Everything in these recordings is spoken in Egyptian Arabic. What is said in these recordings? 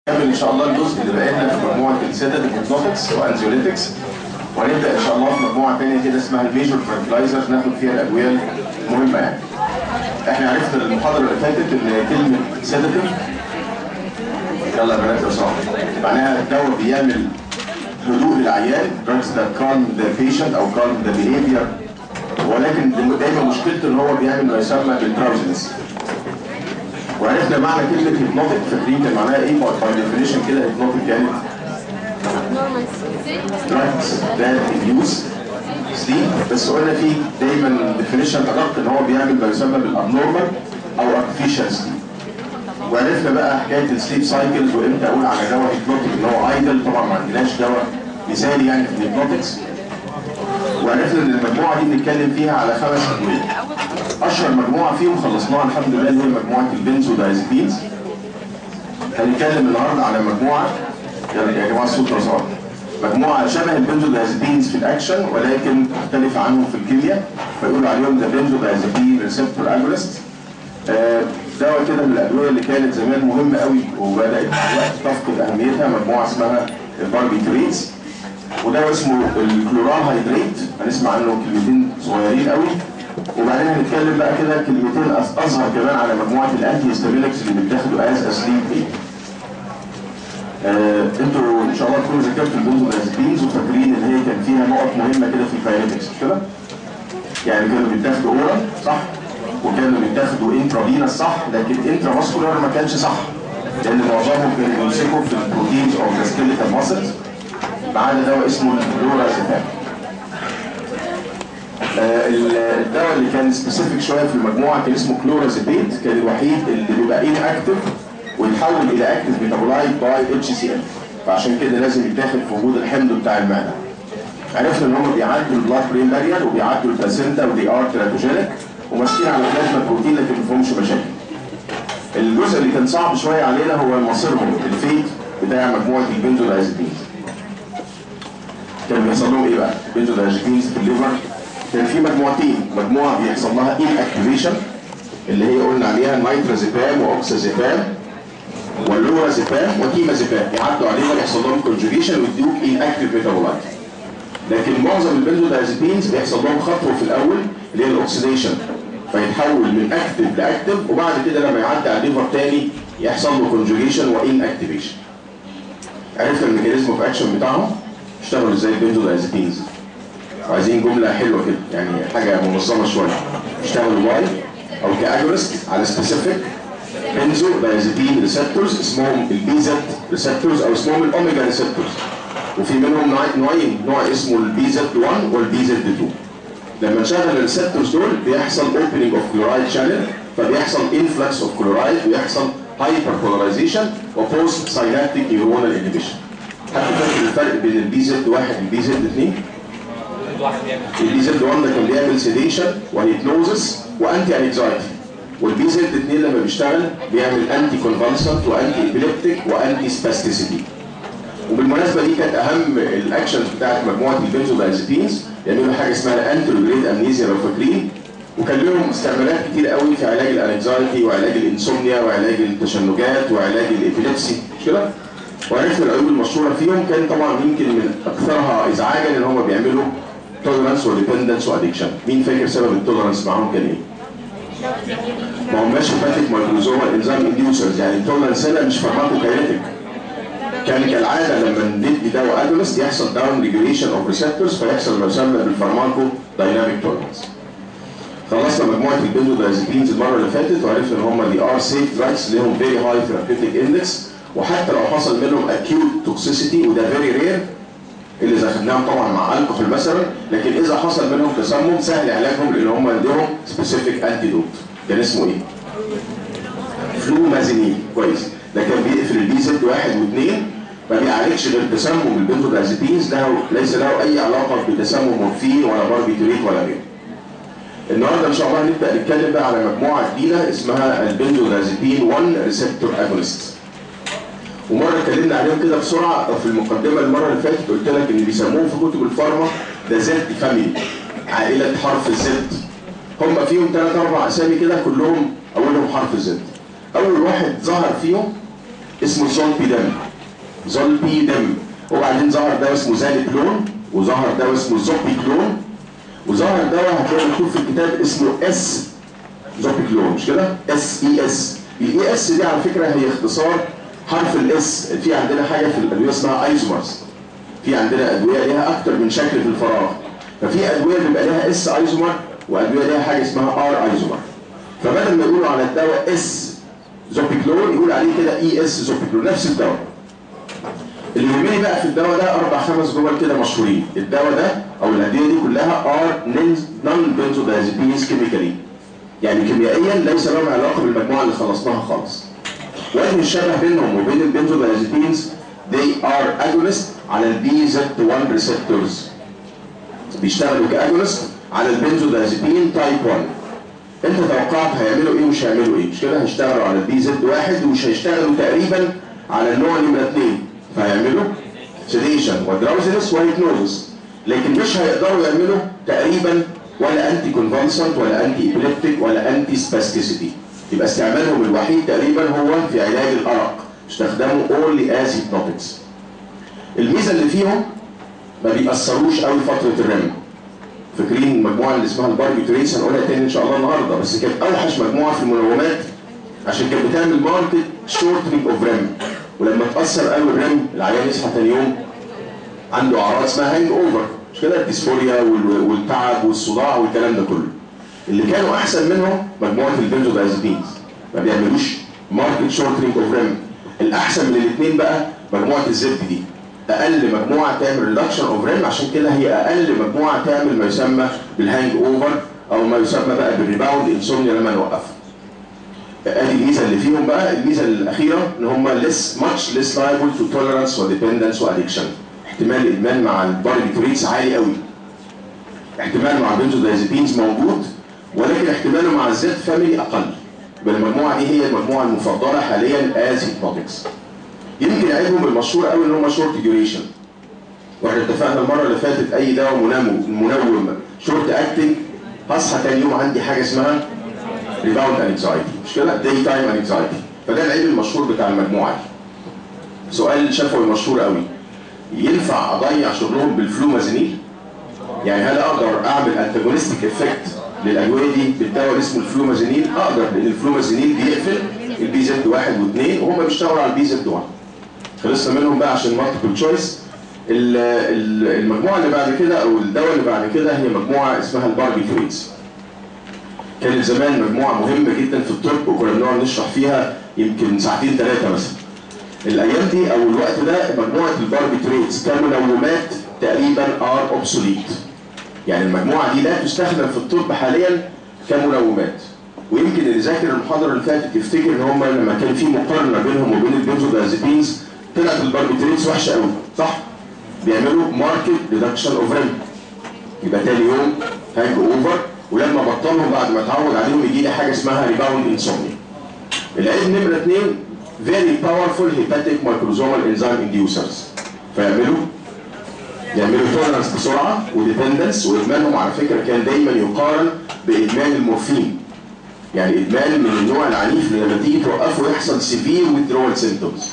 نكمل ان شاء الله الجزء اللي بقى لنا في مجموعه السيداتيف هيبنوتكس وانزيوليتكس وهنبدا ان شاء الله في مجموعه ثانيه كده اسمها الميجور فرانكلايزرز ناخد فيها الادويه المهمه يعني. احنا عرفنا المحاضره اللي فاتت ان كلمه سيداتيف يلا يا بنات لو سمحتوا معناها الدواء بيعمل هدوء للعيان drugs that calm the patient او calm the behavior ولكن دايما مشكلته ان هو بيعمل ما يسمى بالدراوزنس وعرفنا معنى كلمة هيبنوتيك فاكرين كان معناها ايه باي ديفينيشن كده هيبنوتيك يعني drugs that induce sleep بس قلنا في دايما ديفينيشن ادق ان هو بيعمل ما يسمى بالابنورمال او artificial sleep وعرفنا بقى حكايه السليب سايكلز وامتى اقول على دواء هيبنوتيك ان هو ايدل طبعا ما عندناش دواء مثالي يعني في الهيبنوتكس وعرفنا ان المجموعه دي بنتكلم فيها على خمس ادويه اشهر مجموعه فيهم خلصناها الحمد لله اللي هي مجموعه البنزودايزيبينز هنتكلم النهارده على مجموعه يلا يا جماعه الصوت لو سمحت مجموعه شبه البنزودايزيبينز في الاكشن ولكن مختلفه عنهم في الكيمياء فيقولوا عليهم ذا بنزودايزيبين ريسبتور اجونست دواء كده من الادويه اللي كانت زمان مهمه قوي وبدات دلوقتي تفقد اهميتها مجموعه اسمها الباربيتريتس وده اسمه الكلورال هيدريت هنسمع عنه كلمتين صغيرين قوي وبعدين هنتكلم بقى كده كلمتين اظهر كمان على مجموعه الانتي هيستامينكس اللي بتاخدوا از اسليب ايه. آه انتوا ان شاء الله تكونوا ذاكرتوا البنزودازيبينز وفاكرين ان هي كان فيها نقط مهمه كده في الكاينetics مش كده؟ يعني كانوا بيتاخدوا اورال صح؟ وكانوا بيتاخدوا انترافينس صح لكن انترا ماسكولار ما كانش صح لان معظمهم كانوا بيمسكوا في البروتينز او ذا سكيلتال ماسلز ما عدا دواء اسمه الكلورازيبام. آه الدواء اللي كان سبيسيفيك شويه في المجموعه كان اسمه كلورازيبيت كان الوحيد اللي بيبقى ان اكتف ويتحول الى اكتف ميتابولايت باي اتش سي ال فعشان كده لازم يتاخد في وجود الحمض بتاع المعده. عرفنا ان هم بيعدوا البلاد برين بارير وبيعدوا البلاسينتا ودي ار تيراتوجينيك وماسكين على بلازما بروتين لكن ما فيهمش مشاكل. الجزء اللي كان صعب شويه علينا هو مصيرهم الفيت بتاع مجموعه البنزودايزيبينز. كان بيحصل لهم ايه بقى؟ البنزودايزيبينز في الليفر كان في مجموعتين مجموعه بيحصل لها ان اكتيفيشن اللي هي قلنا عليها نيترازيبام واوكسازيبام واللورازيبام وكيمازيبام يعدوا عليها يحصل لهم كونجوجيشن ويدوك ان اكتيف ميتابولايت لكن معظم البنزودايزيبينز بيحصل لهم خطوه في الاول اللي هي الاكسيديشن فيتحول من اكتف لاكتف وبعد كده لما يعدي على الليفر تاني يحصل له كونجوجيشن وان اكتيفيشن عرفنا الميكانيزم اوف اكشن بتاعهم اشتغلوا ازاي البنزودايزيبينز وعايزين جمله حلوه كده يعني حاجه منظمه شويه اشتغلوا واي او كاجونست على سبيسيفيك بنزو دايزيبين ريسبتورز اسمهم البيزت ريسبتورز او اسمهم الاوميجا ريسبتورز وفي منهم نوعين نوع اسمه البيزت 1 والبيزت 2 لما نشغل الريسبتورز دول بيحصل اوبننج اوف كلورايد شانل فبيحصل انفلكس اوف كلورايد ويحصل هايبر بولاريزيشن وبوست ساينابتيك نيورونال انهبيشن حد فاكر الفرق بين البي زد 1 والبي زد 2 البي زد 1 ده كان بيعمل سيديشن وهيبنوزس وانتي انكزايتي والبي زد 2 لما بيشتغل بيعمل انتي كونفالسنت وانتي ابيليبتيك وانتي سباستيسيتي وبالمناسبه دي كانت اهم الاكشنز بتاعت مجموعه البنزودايزيبينز يعملوا حاجه اسمها الانتروجريد امنيزيا لو فاكرين وكان لهم استعمالات كتير قوي في علاج الانكزايتي وعلاج الانسومنيا وعلاج التشنجات وعلاج الابيليبسي مش كده؟ وعرفنا العيوب المشهوره فيهم كان طبعا يمكن من اكثرها ازعاجا ان هم بيعملوا تولرانس وديبندنس وادكشن مين فاكر سبب التولرانس معاهم كان ايه؟ ما هماش هيباتيك مايكروزومال انزيم انديوسرز يعني التولرانس هنا مش فارماكوكاينيتيك كان كالعاده لما ندي دواء اجونست يحصل داون ريجوليشن اوف ريسبتورز فيحصل ما يسمى بالفارماكو دايناميك تولرانس خلصنا مجموعه البنزودايزيبينز المره اللي فاتت وعرفنا ان هم دي ار سيف دراجز ليهم فيري هاي ثيرابيوتيك اندكس وحتى لو حصل منهم اكيوت توكسيسيتي وده فيري رير اللي زخمناهم طبعا مع الكحول مثلا لكن اذا حصل منهم تسمم سهل علاجهم لان هم عندهم سبيسيفيك انتيدوت كان اسمه ايه؟ فلومازينين كويس ده كان بيقفل البي زد واحد واثنين ما بيعالجش غير تسمم البنزودازيبينز له ليس له اي علاقه بتسمم مورفين ولا باربيتوريت ولا غيره. النهارده ان شاء الله هنبدا نتكلم بقى على مجموعه جديده اسمها البنزودازيبين 1 ريسبتور اجونست. ومره اتكلمنا عليهم كده بسرعه في المقدمه المره اللي فاتت قلت لك ان بيسموهم في كتب الفارما ده زد فاميلي عائله حرف الزد هم فيهم ثلاث اربع اسامي كده كلهم اولهم حرف الزد اول واحد ظهر فيهم اسمه زولبيدم زولبيدم وبعدين ظهر دواء اسمه زالبلون وظهر دواء اسمه زوبيكلون وظهر دواء هتلاقي مكتوب في الكتاب اسمه اس زوبيكلون مش كده؟ اس اي اس الاي اس دي على فكره هي اختصار حرف الاس في عندنا حاجه في الادويه اسمها ايزومرز في عندنا ادويه ليها اكتر من شكل في الفراغ ففي ادويه بيبقى لها اس ايزومر وادويه ليها حاجه اسمها ار ايزومر فبدل ما يقولوا على الدواء اس زوبيكلون يقول عليه كده اي اس زوبيكلون نفس الدواء اللي يهمني بقى في الدواء ده اربع خمس جمل كده مشهورين الدواء ده او الادويه دي كلها ار نون بنزودازيبينز كيميكالي يعني كيميائيا ليس لهم علاقه بالمجموعه اللي خلصناها خالص وجه الشبه بينهم وبين البنزودازيبينز they are agonist على البي زد 1 ريسبتورز بيشتغلوا كاجونست على البنزودازيبين تايب 1 انت توقعت هيعملوا ايه ومش هيعملوا ايه مش كده هيشتغلوا على البي زد واحد ومش هيشتغلوا تقريبا على النوع نمره اثنين فهيعملوا سيديشن ودراوزنس وهيبنوزس لكن مش هيقدروا يعملوا تقريبا ولا انتي كونفالسنت ولا انتي ايبليبتيك ولا انتي سباستيسيتي يبقى استعمالهم الوحيد تقريبا هو في علاج الارق استخدموا اونلي از هيبنوتكس الميزه اللي فيهم ما بيأثروش قوي فتره الرم فاكرين المجموعه اللي اسمها الباربيتريتس هنقولها تاني ان شاء الله النهارده بس كانت اوحش مجموعه في المنومات عشان كانت بتعمل ماركت شورتنج اوف ريم ولما تاثر قوي الريم العيان يصحى تاني يوم عنده اعراض اسمها هانج اوفر مش كده الديسفوريا وال- والتعب والصداع والكلام ده كله اللي كانوا احسن منهم مجموعه البنزودازيبينز ما بيعملوش ماركت شورتنج اوف ريم الاحسن من الاثنين بقى مجموعه الزبد دي اقل مجموعه تعمل ريدكشن اوف ريم عشان كده هي اقل مجموعه تعمل ما يسمى بالهانج اوفر او ما يسمى بقى بالريباوند انسومنيا لما نوقفها ادي الميزه اللي فيهم بقى الميزه الاخيره ان هم less much less liable to tolerance وديبندنس وادكشن احتمال الادمان مع الباربيتوريتس عالي قوي احتمال مع البنزودايزيبينز موجود ولكن احتماله مع الزد فاميلي اقل يبقى المجموعه دي هي المجموعه المفضله حاليا از هيبنوتكس يمكن عيبهم المشهور قوي ان هم شورت ديوريشن واحنا اتفقنا المره اللي فاتت اي دواء منوم منوم شورت اكتنج هصحى تاني يوم عندي حاجه اسمها ريباوند انكزايتي مش كده داي تايم انكزايتي فده العيب المشهور بتاع المجموعه دي سؤال شفوي مشهور قوي ينفع اضيع شغلهم بالفلومازينيل يعني هل اقدر اعمل انتاجونستيك افكت للادويه دي بالدواء اللي اسمه الفلومازينيل اقدر لان الفلومازينيل بيقفل البي زد واحد واثنين وهم بيشتغلوا على البي زد 1 خلصنا منهم بقى عشان مالتيبل تشويس المجموعه اللي بعد كده او الدواء اللي بعد كده هي مجموعه اسمها الباربيتوريتس كانت زمان مجموعه مهمه جدا في الطب وكنا بنقعد نشرح فيها يمكن ساعتين ثلاثه مثلا الايام دي او الوقت ده مجموعه الباربيتوريتس كمنومات تقريبا ار اوبسوليت يعني المجموعه دي لا تستخدم في الطب حاليا كمنومات ويمكن اللي ذاكر المحاضره اللي فاتت يفتكر ان هم لما كان في مقارنه بينهم وبين البنزودازيبينز طلعت الباربيتوريتس وحشه قوي صح؟ بيعملوا ماركت ريدكشن اوف ريم يبقى تاني يوم هانج اوفر ولما بطلهم بعد ما اتعود عليهم يجي لي حاجه اسمها ريباوند انسومنيا العيب نمره اثنين فيري باورفول هيباتيك مايكروزومال انزيم انديوسرز فيعملوا يعملوا تولرنس بسرعه وديبندنس وادمانهم على فكره كان دايما يقارن بادمان المورفين يعني ادمان من النوع العنيف اللي لما تيجي توقفه يحصل سيفير withdrawal سيمتومز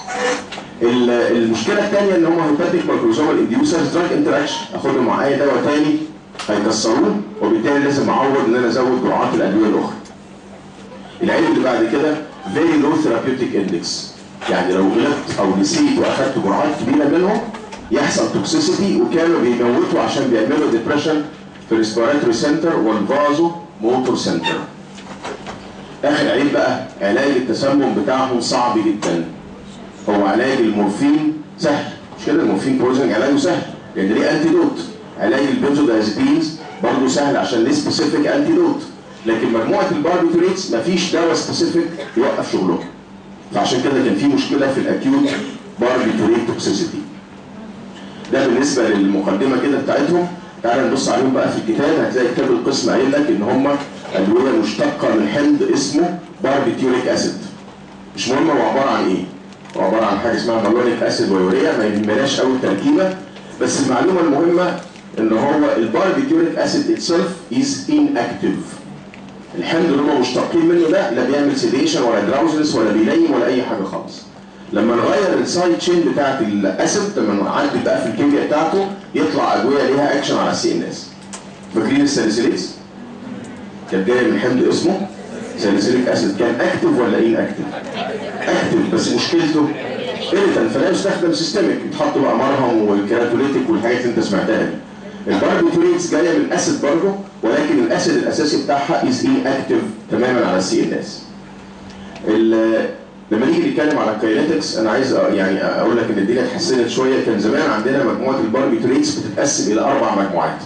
المشكله الثانيه ان هم هيباتيك مايكروزومال انديوسرز دراج انتراكشن اخدهم مع اي دواء ثاني هيكسروه وبالتالي لازم اعوض ان انا ازود جرعات الادويه الاخرى. العيب اللي بعد كده very low therapeutic index يعني لو غلطت او نسيت واخدت جرعات كبيره منهم يحصل توكسيسيتي وكانوا بيموتوا عشان بيعملوا ديبريشن في الريسبيراتوري سنتر والفازو موتور سنتر. اخر عيب بقى علاج التسمم بتاعهم صعب جدا. هو علاج المورفين سهل مش كده المورفين بويزنج علاجه سهل لان ليه انتيدوت علاج البنزودازيبينز برضه سهل عشان ليه سبيسيفيك انتيدوت لكن مجموعه الباربيتوريتس مفيش دواء سبيسيفيك يوقف شغلهم فعشان كده كان في مشكله في الاكيوت باربيتوريت توكسيسيتي ده بالنسبه للمقدمه كده بتاعتهم تعال نبص عليهم بقى في الكتاب هتلاقي كتاب القسم قايل لك ان هم ادويه مشتقه من حمض اسمه باربيتوريك اسيد مش مهم هو عباره عن ايه هو عباره عن حاجه اسمها مالونيك اسيد ويوريا ما يهمناش قوي التركيبه بس المعلومه المهمه ان هو الباربيتوريك اسيد اتسيلف از ان اكتيف الحمض اللي هم مشتقين منه ده لا بيعمل سيديشن ولا دراوزنس ولا بينيم ولا اي حاجه خالص لما نغير السايد تشين بتاعت الاسيد لما نعدي بقى في الكيمياء بتاعته يطلع ادويه ليها اكشن على السي ان اس فاكرين الساليسيليز؟ كانت جايه من حمض اسمه ساليسيليك اسيد كان اكتف ولا ايه اكتف؟ اكتف بس مشكلته ايريتان فلا يستخدم سيستميك يتحط بقى مرهم والكيراتوليتيك والحاجات اللي انت سمعتها دي الباربيتوريتس جايه من اسيد برضه ولكن الاسيد الاساسي بتاعها از ايه اكتف تماما على السي ان اس لما نيجي نتكلم على الكاينetics انا عايز يعني اقول لك ان الدنيا اتحسنت شويه كان زمان عندنا مجموعه الباربيتوريتس بتتقسم الى اربع مجموعات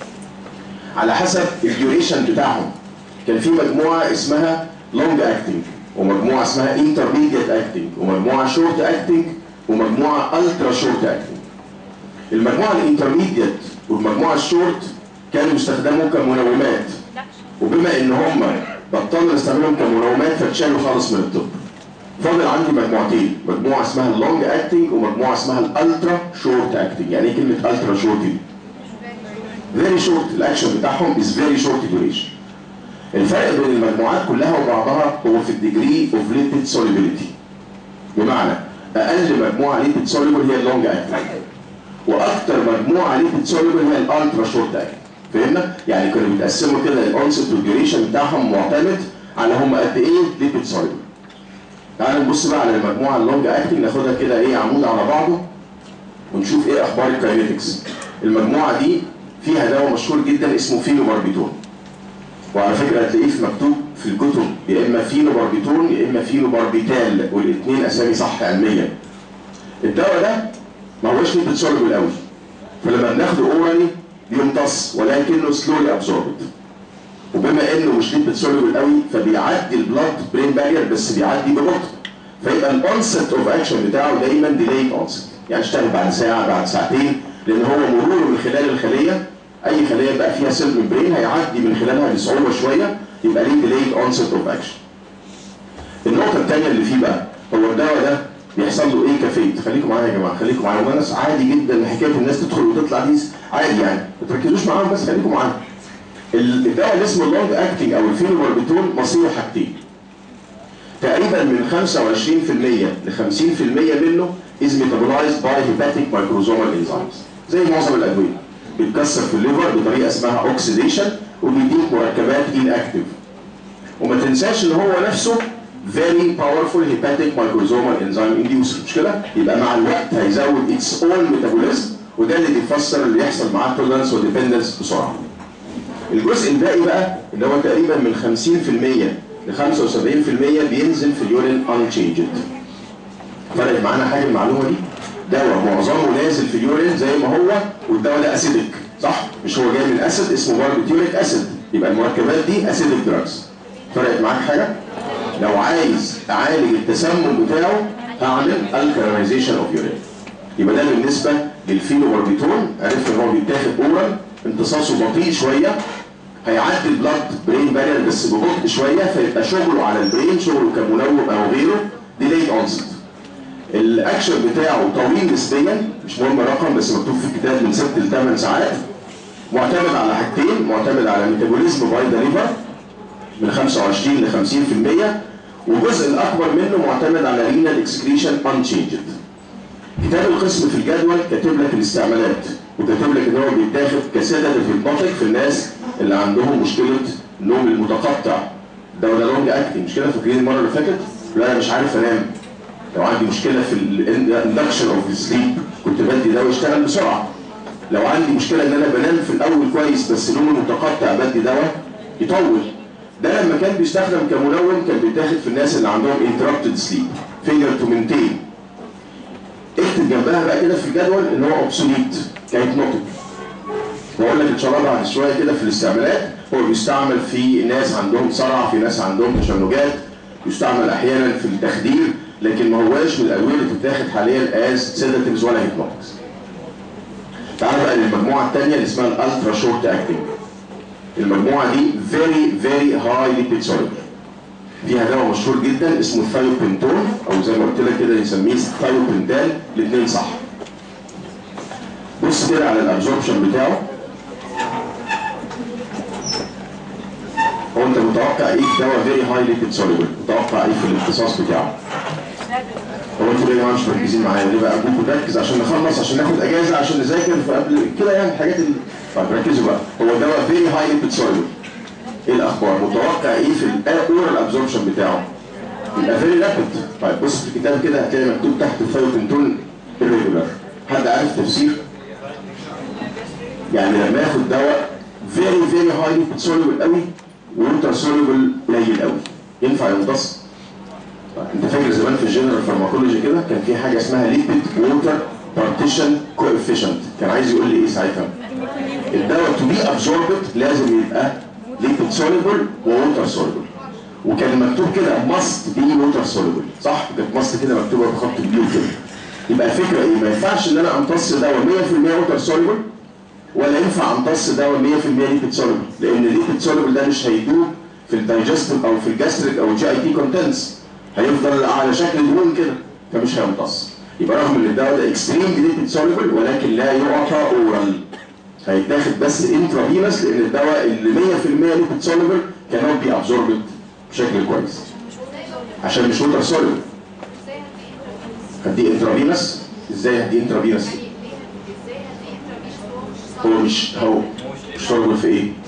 على حسب الديوريشن بتاعهم كان في مجموعه اسمها لونج اكتنج ومجموعه اسمها انترميديت اكتنج ومجموعه شورت اكتنج ومجموعه الترا شورت اكتنج المجموعه الانترميديت والمجموعه الشورت كانوا يستخدموا كمنومات وبما ان هم بطلنا نستخدمهم كمنومات فاتشالوا خالص من الطب فاضل عندي مجموعتين مجموعه اسمها اللونج اكتنج ومجموعه اسمها الالترا شورت اكتنج يعني ايه كلمه الترا شورت دي فيري شورت الاكشن بتاعهم از فيري شورت ديوريشن الفرق بين المجموعات كلها وبعضها هو في الديجري اوف ليبيد سوليبيليتي بمعنى اقل مجموعه ليبيد سوليبل هي اللونج اكتنج واكثر مجموعه ليبيد سوليبل هي الالترا شورت اكتنج فهمنا؟ يعني كانوا بيتقسموا كده الاونست والديوريشن بتاعهم معتمد على هم قد ايه ليبيد سوليبل تعالوا نبص بقى على المجموعه اللونج اكتنج ناخدها كده ايه عمود على بعضه ونشوف ايه اخبار الكاينetics المجموعه دي فيها دواء مشهور جدا اسمه فينوباربيتون وعلى فكره هتلاقيه في مكتوب في الكتب يا اما فينوباربيتون يا اما فينوباربيتال والاثنين اسامي صح علميا الدواء ده ما هوش ليبيد سوليبل قوي فلما بناخده اورالي بيمتص ولكنه سلولي ابزوربد وبما انه مش ليبيد سوليبل قوي فبيعدي البلاد برين بارير بس بيعدي ببطء فيبقى الاونست اوف اكشن بتاعه دايما ديلي اونست يعني اشتغل بعد ساعه بعد ساعتين لان هو مروره من خلال الخليه اي خليه بقى فيها سيل ممبرين هيعدي من خلالها بصعوبه شويه يبقى ليه ديلي اونست اوف اكشن النقطه الثانيه اللي فيه بقى هو الدواء ده بيحصل له ايه كفيت خليكم معايا يا جماعه خليكم معايا وناس عادي جدا حكايه الناس تدخل وتطلع دي عادي يعني ما تركزوش معاهم بس خليكم معايا الدواء اللي اسمه اللونج اكتنج او الفينوباربيتول مصيره حاجتين تقريبا من 25% ل 50% منه is metabolized by hepatic microsomal enzymes زي معظم الادويه بيتكسر في الليفر بطريقه اسمها اوكسيديشن وبيديك مركبات inactive وما تنساش ان هو نفسه very powerful hepatic microsomal enzyme inducer مش كده؟ يبقى مع الوقت هيزود its own metabolism وده اللي بيفسر اللي يحصل معاه tolerance وديبندنس بسرعه. الجزء الباقي بقى اللي هو تقريبا من 50% ل 75% بينزل في اليورين unchanged. فرق معانا حاجه المعلومه دي؟ دواء معظمه نازل في اليورين زي ما هو والدواء ده اسيدك صح؟ مش هو جاي من اسيد اسمه باربيتيوريك اسيد يبقى المركبات دي اسيدك دراجز. فرقت معاك حاجه؟ لو عايز اعالج التسمم بتاعه هعمل الكالينايزيشن اوف يورين يبقى ده بالنسبه للفينوباربيتون عرفت ان هو بيتاخد اورال امتصاصه بطيء شويه هيعدي البلاد برين بارير بس ببطء شويه فيبقى شغله على البرين شغله كمنوم او غيره ديلي اونست الاكشن بتاعه طويل نسبيا مش مهم رقم بس مكتوب في الكتاب من 6 ل 8 ساعات معتمد على حاجتين معتمد على ميتابوليزم باي ذا ليفر من 25 ل 50% والجزء الاكبر منه معتمد على رينال اكسكريشن انشينجد. كتاب القسم في الجدول كاتب لك الاستعمالات وكاتب لك ان هو بيتاخد كسيداتيف هيبنوتيك في الناس اللي عندهم مشكله النوم المتقطع. ده ولا لونج اكتنج مش كده فاكرين المره اللي فاتت؟ لا انا مش عارف انام. لو عندي مشكله في الاندكشن اوف سليب كنت بدي دواء يشتغل بسرعه. لو عندي مشكله ان انا بنام في الاول كويس بس نومي متقطع بدي دواء يطول. ده لما كان بيستخدم كمنوم كان بيتاخد في الناس اللي عندهم interrupted sleep failure to maintain اكتب جنبها بقى كده في الجدول ان هو اوبسوليت كهيبنوتيك واقول لك ان شاء الله بعد شويه كده في الاستعمالات هو بيستعمل في ناس عندهم صرع في ناس عندهم تشنجات يستعمل احيانا في التخدير لكن ما هواش من الادويه اللي بتتاخد حاليا از سيداتيفز ولا هيبنوتكس تعال بقى للمجموعه الثانيه اللي اسمها الالترا شورت اكتنج المجموعه دي very very high lipid soluble فيها دواء مشهور جدا اسمه الثايوبنتون او زي ما قلت لك كده يسميه ثايوبنتال الاثنين صح بص كده على الابزوربشن بتاعه هو انت متوقع ايه دواء فيري هاي ليبيد سوليبل متوقع ايه في الامتصاص بتاعه هو هو انتوا ليه يا جماعه مش مركزين معايا ليه بقى ابوكم نركز عشان نخلص عشان ناخد اجازه عشان نذاكر فقبل كده يعني الحاجات اللي طيب ركزوا بقى هو دواء فيري هاي ليبيد سوليبل ايه الاخبار متوقع ايه في الاورال ابزوربشن بتاعه يبقى فيري رابيد طيب بص في الكتاب كده هتلاقي مكتوب تحت الثايوبنتون irregular حد عارف تفسير يعني لما ياخد دواء فيري فيري هاي ليبيد سوليبل قوي ووتر سوليبل قليل قوي ينفع يمتص انت فاكر زمان في الجنرال فارماكولوجي كده كان في حاجه اسمها ليبيد ووتر بارتيشن كوفيشنت كان عايز يقول لي ايه ساعتها الدواء تو بي ابزوربد لازم يبقى ليبيد سوليبل ووتر سوليبل وكان مكتوب كده ماست بي ووتر سوليبل صح كانت ماست كده مكتوبه بخط بلو كده يبقى الفكره ايه ما ينفعش ان انا امتص دواء 100% ووتر سوليبل ولا ينفع امتص دواء 100% ليبيد سوليبل لان الليبيد سوليبل ده مش هيدوب في الدايجستيف او في الجاستريك او الجي اي تي كونتنتس هيفضل على شكل دهون كده فمش هيمتص يبقى رغم ان الدواء ده اكستريم ليبيد سوليبل ولكن لا يعطى اورال هيتاخد بس انترافينس لان الدواء اللي 100% ليبيد سوليبل كانوت بي ابزوربد بشكل كويس عشان مش ووتر سوليبل هدي انترافينس ازاي هدي انترافينس هو مش هو مش سوليبل في ايه؟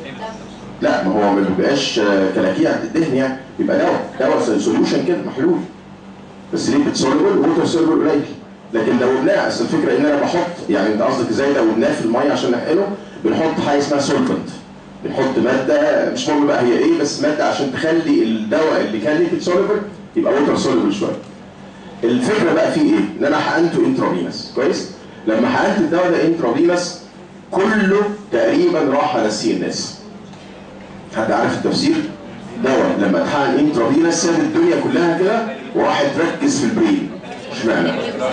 لا ما هو ما بيبقاش كلاكيع الدهن يعني بيبقى دواء دواء سوليوشن كده محلول بس ليه بتسوليبل ووتر سوليبل قليل لكن دوبناه اصل الفكره ان انا بحط يعني انت قصدك ازاي دوبناه في الميه عشان نحقنه بنحط حاجه اسمها سولفنت بنحط ماده مش مهم بقى هي ايه بس ماده عشان تخلي الدواء اللي كان ليه سوليبل يبقى ووتر سوليبل شويه الفكره بقى فيه ايه؟ ان انا حقنته انترافينس كويس؟ لما حقنت الدواء ده انترافينس كله تقريبا راح على السي ان اس حد عارف التفسير؟ دواء لما اتحقن انترافينس ساب الدنيا كلها كده وراح تركز في البرين اشمعنى؟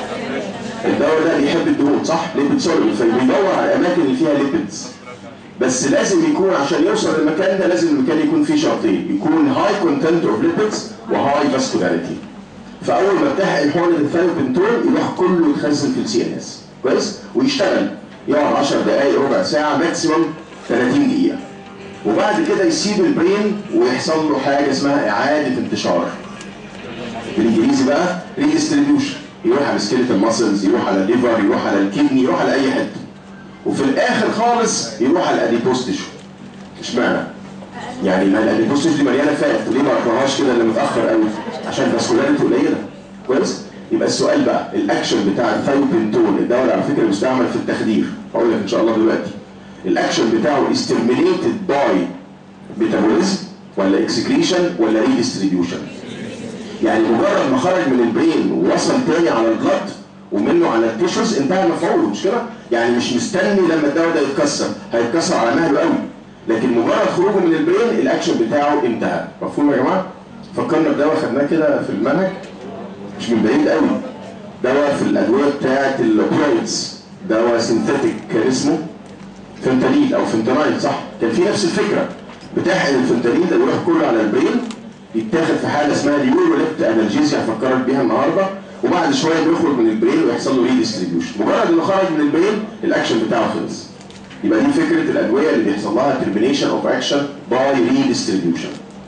الدواء ده بيحب الدهون صح؟ ليبيد سوليبل فبيدور على الاماكن اللي فيها ليبيدز بس لازم يكون عشان يوصل للمكان ده لازم المكان يكون فيه شرطين يكون هاي كونتنت اوف ليبيدز وهاي فاسكولاريتي فاول ما بتحقن حقن الثايوبنتول يروح كله يتخزن في السي ان اس كويس؟ ويشتغل يقعد 10 دقائق ربع ساعه ماكسيموم 30 دقيقه وبعد كده يسيب البرين ويحصل له حاجه اسمها اعاده انتشار بالانجليزي بقى ريديستريبيوشن يروح على السكيلتال ماسلز يروح على الليفر يروح على الكدني يروح على اي حته وفي الاخر خالص يروح على الاديبوز تيشو اشمعنى؟ يعني ما الاديبوز تيشو دي مليانه فات ليه ما رحناهاش كده الا متاخر قوي عشان فاسكولاريتي قليله كويس؟ يبقى السؤال بقى الاكشن بتاع الثايوبنتول الدواء على فكره بيستعمل في التخدير هقول لك ان شاء الله دلوقتي الاكشن بتاعه استرمينيتد باي ميتابوليزم ولا اكسكريشن ولا ريديستريبيوشن يعني مجرد ما خرج من البرين ووصل تاني على البلد ومنه على التيشوز انتهى مفعوله مش كده؟ يعني مش مستني لما الدواء ده يتكسر هيتكسر على مهله قوي لكن مجرد خروجه من البرين الاكشن بتاعه انتهى مفهوم يا جماعه؟ فكرنا بدواء خدناه كده في المنهج مش من بعيد قوي دواء في الادويه بتاعت الاوبيويدز دواء سينثيتيك كان اسمه فنتانيل او فنتانايل صح كان في نفس الفكره بتحقن الفنتانيل ده بيروح كله على البرين يتاخد في حاله اسمها اليوروليبت انالجيزيا هفكرك بيها النهارده وبعد شويه بيخرج من البرين ويحصل له ريديستريبيوشن مجرد انه خرج من البرين الاكشن بتاعه خلص يبقى دي فكره الادويه اللي بيحصل لها ترمينيشن اوف اكشن باي ريديستريبيوشن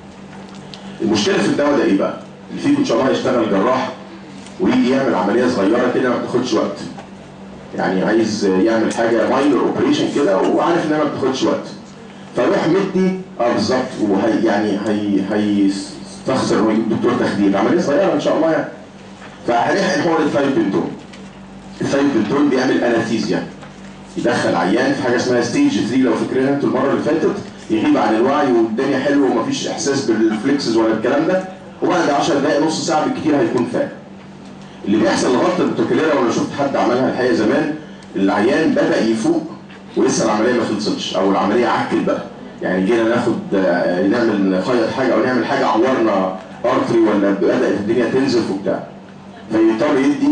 المشكله في الدواء ده ايه بقى؟ اللي فيكم ان شاء الله هيشتغل جراح ويجي يعمل عمليه صغيره كده ما بتاخدش وقت يعني عايز يعمل حاجه ماينر اوبريشن كده وعارف انها ما بتاخدش وقت فروح مدي اه بالظبط وهي يعني هي هيستخسر ويجيب دكتور تخدير عمليه صغيره ان شاء الله يعني فهنحقن حقن الثايوبنتون الثايوبنتون بيعمل انستيزيا يدخل عيان في حاجه اسمها ستيج 3 لو فاكرينها انتوا المره اللي فاتت يغيب عن الوعي والدنيا حلوه ومفيش احساس بالفليكسز ولا الكلام ده وبعد 10 دقائق نص ساعه بالكتير هيكون فاق اللي بيحصل لغلطه البروتوكوليرا وانا شفت حد عملها الحقيقه زمان العيان بدا يفوق ولسه العمليه ما خلصتش او العمليه عكت بقى يعني جينا ناخد نعمل نخيط حاجه او نعمل حاجه عورنا ارتري ولا بدات الدنيا تنزف وبتاع فيضطر يدي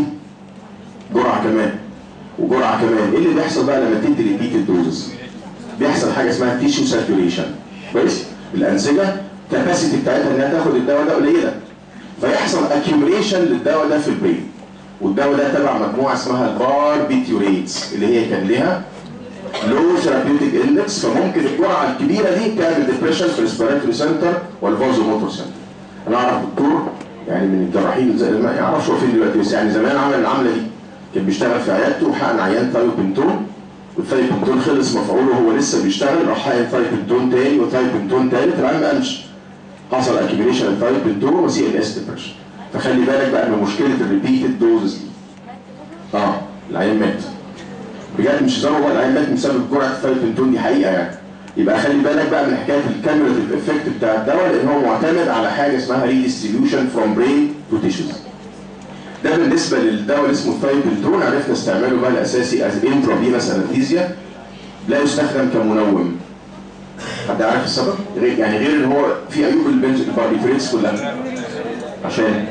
جرعه كمان وجرعه كمان ايه اللي بيحصل بقى لما تدي ريبيتد دوزز بيحصل حاجه اسمها تيشو ساتوريشن كويس الانسجه الكاباسيتي بتاعتها انها تاخد الدواء ده قليله فيحصل اكيوميليشن للدواء ده في البرين والدواء ده تبع مجموعه اسمها الباربيتيوريتس اللي هي كان لها لو ثيرابيوتيك اندكس فممكن الجرعه الكبيره دي تعمل ديبريشن في الريسبيراتوري سنتر والفازو موتور سنتر انا اعرف دكتور يعني من الجراحين زي ما يعرفش هو فين دلوقتي بس يعني زمان عمل العمله دي كان بيشتغل في عيادته وحقن عيان ثايوبنتون والثايوبنتون خلص مفعوله وهو لسه بيشتغل راح حقن ثايوبنتون تاني وثايوبنتون تالت العيان ما قامش حصل اكيميليشن الثايوبنتون وسي ان اس ديبرشن فخلي بالك بقى من مشكله الريبيتد دوزز دي اه العيان مات بجد مش هزار والله العيان مات بسبب جرعه الثايوبنتون دي حقيقه يعني يبقى خلي بالك بقى من حكايه الكاميراتيف افكت بتاع الدواء لان هو معتمد على حاجه اسمها ريديستريبيوشن فروم برين تو تيشوز ده بالنسبه للدواء اللي اسمه الثايوبنتون عرفنا استعماله بقى الاساسي از انترافينوس انستيزيا لا يستخدم كمنوم حد عارف السبب؟ غير يعني غير ان هو في عيوب البنز الباربيتريتس كلها عشان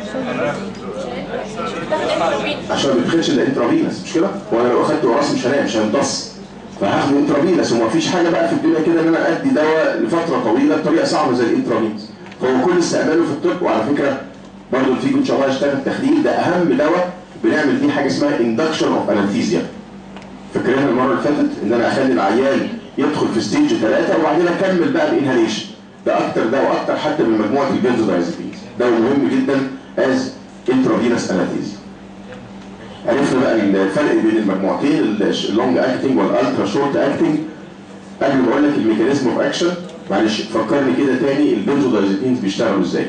عشان ما بيدخلش الا انترافينوس مش كده؟ وانا لو اخدته وراس مش هنام مش هيمتص فهاخده انترافينوس وما فيش حاجه بقى في الدنيا كده ان انا ادي دواء لفتره طويله بطريقه صعبه زي الانترافينوس فهو كل استعماله في الطب وعلى فكره برضه الفيجو ان شاء الله هيشتغل تخدير ده اهم دواء بنعمل فيه حاجه اسمها اندكشن اوف انستيزيا فاكرينها المره اللي فاتت ان انا اخلي العيان يدخل في ستيج ثلاثه وبعدين اكمل بقى بانهاليشن ده اكتر ده واكتر حتى من مجموعه البنزودايزابينز ده مهم جدا از انترافينوس انستيزيا عرفنا بقى الفرق بين المجموعتين اللونج اكتنج والالترا شورت اكتنج قبل ما اقول لك الميكانيزم اوف اكشن معلش فكرني كده تاني البنزودايزابينز بيشتغلوا ازاي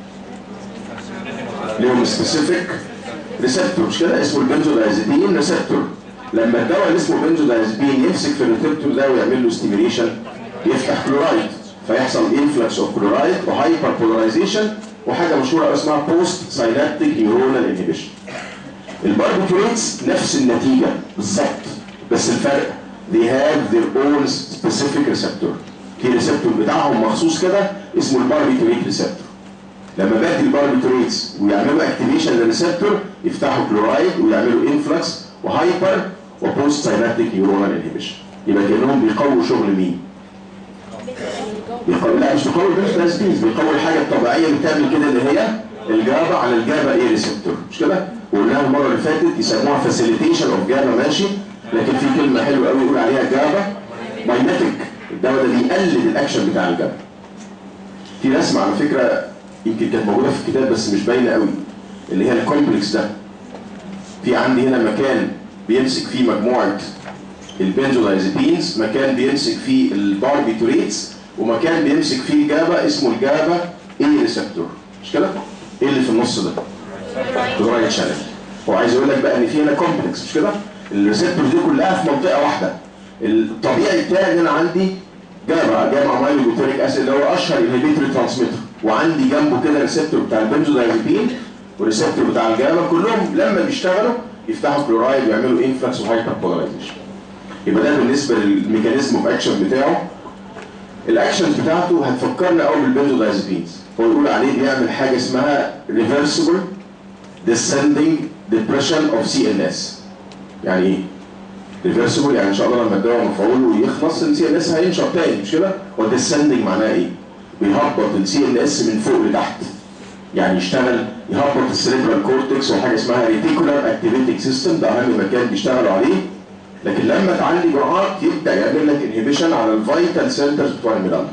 ليهم سبيسيفيك ريسبتور مش كده اسمه البنزودايزابين ريسبتور لما الدواء اللي اسمه بنزودايزابين يمسك في الريسبتور ده ويعمل له ستيميليشن يفتح كلورايد فيحصل انفلكس اوف كلورايد وهايبر بولاريزيشن وحاجه مشهوره اسمها بوست ساينابتيك نيورونال انهبيشن الباربيتوريتس نفس النتيجه بالظبط بس الفرق they have their own specific receptor في ريسبتور بتاعهم مخصوص كده اسمه الباربيتوريت ريسبتور لما بدي الباربيتوريتس ويعملوا اكتيفيشن للريسبتور يفتحوا كلورايد ويعملوا انفلكس وهايبر وبوست ساينابتيك نيورونال انهبيشن يبقى كانهم بيقووا شغل مين؟ بيقوي لا مش بيقوي البنزودايزابينز بيقوي الحاجه الطبيعيه اللي بتعمل كده اللي هي الجابا على الجابا ايه ريسبتور مش كده؟ وقلناها المره اللي فاتت يسموها فاسيليتيشن اوف جابا ماشي لكن في كلمه حلوه قوي يقول عليها جابا مايماتيك الدواء ده بيقلل الاكشن بتاع الجابا في رسمه على فكره يمكن كانت موجوده في الكتاب بس مش باينه قوي اللي هي الكومبلكس ده في عندي هنا مكان بيمسك فيه مجموعه البنزودايزابينز مكان بيمسك فيه الباربيتوريتس ومكان بيمسك فيه جابا اسمه الجابا اي ريسبتور مش كده؟ ايه اللي في النص ده؟ كلورايد شانل هو عايز يقول لك بقى ان في هنا كومبلكس مش كده؟ الريسبتورز دي كلها في منطقه واحده الطبيعي بتاعي ان انا عندي جابا جابا اميلو بيوتريك اسيد اللي هو اشهر انهبيتوري ترانسميتر وعندي جنبه كده ريسبتور بتاع البنزودايزابين والريسبتور بتاع الجابا كلهم لما بيشتغلوا يفتحوا كلورايد ويعملوا انفلكس وهايبر بولاريزيشن يبقى ده بالنسبه للميكانيزم اوف اكشن بتاعه الاكشنز بتاعته هتفكرنا قوي بالبنزودايزابينز هو يقول عليه بيعمل حاجه اسمها reversible descending depression of CNS يعني ايه؟ ريفرسبل يعني ان شاء الله لما الدواء مفعول ويخلص السي ان اس هينشط تاني مش كده؟ والديسندنج معناه ايه؟ بيهبط السي ان اس من فوق لتحت يعني يشتغل يهبط السيريبرال كورتكس وحاجه اسمها ريتيكولار اكتيفيتنج سيستم ده اهم مكان بيشتغلوا عليه لكن لما تعلي جرعات يبدا يعمل لك انهبيشن على الفيتال سنترز بتوع الميلانا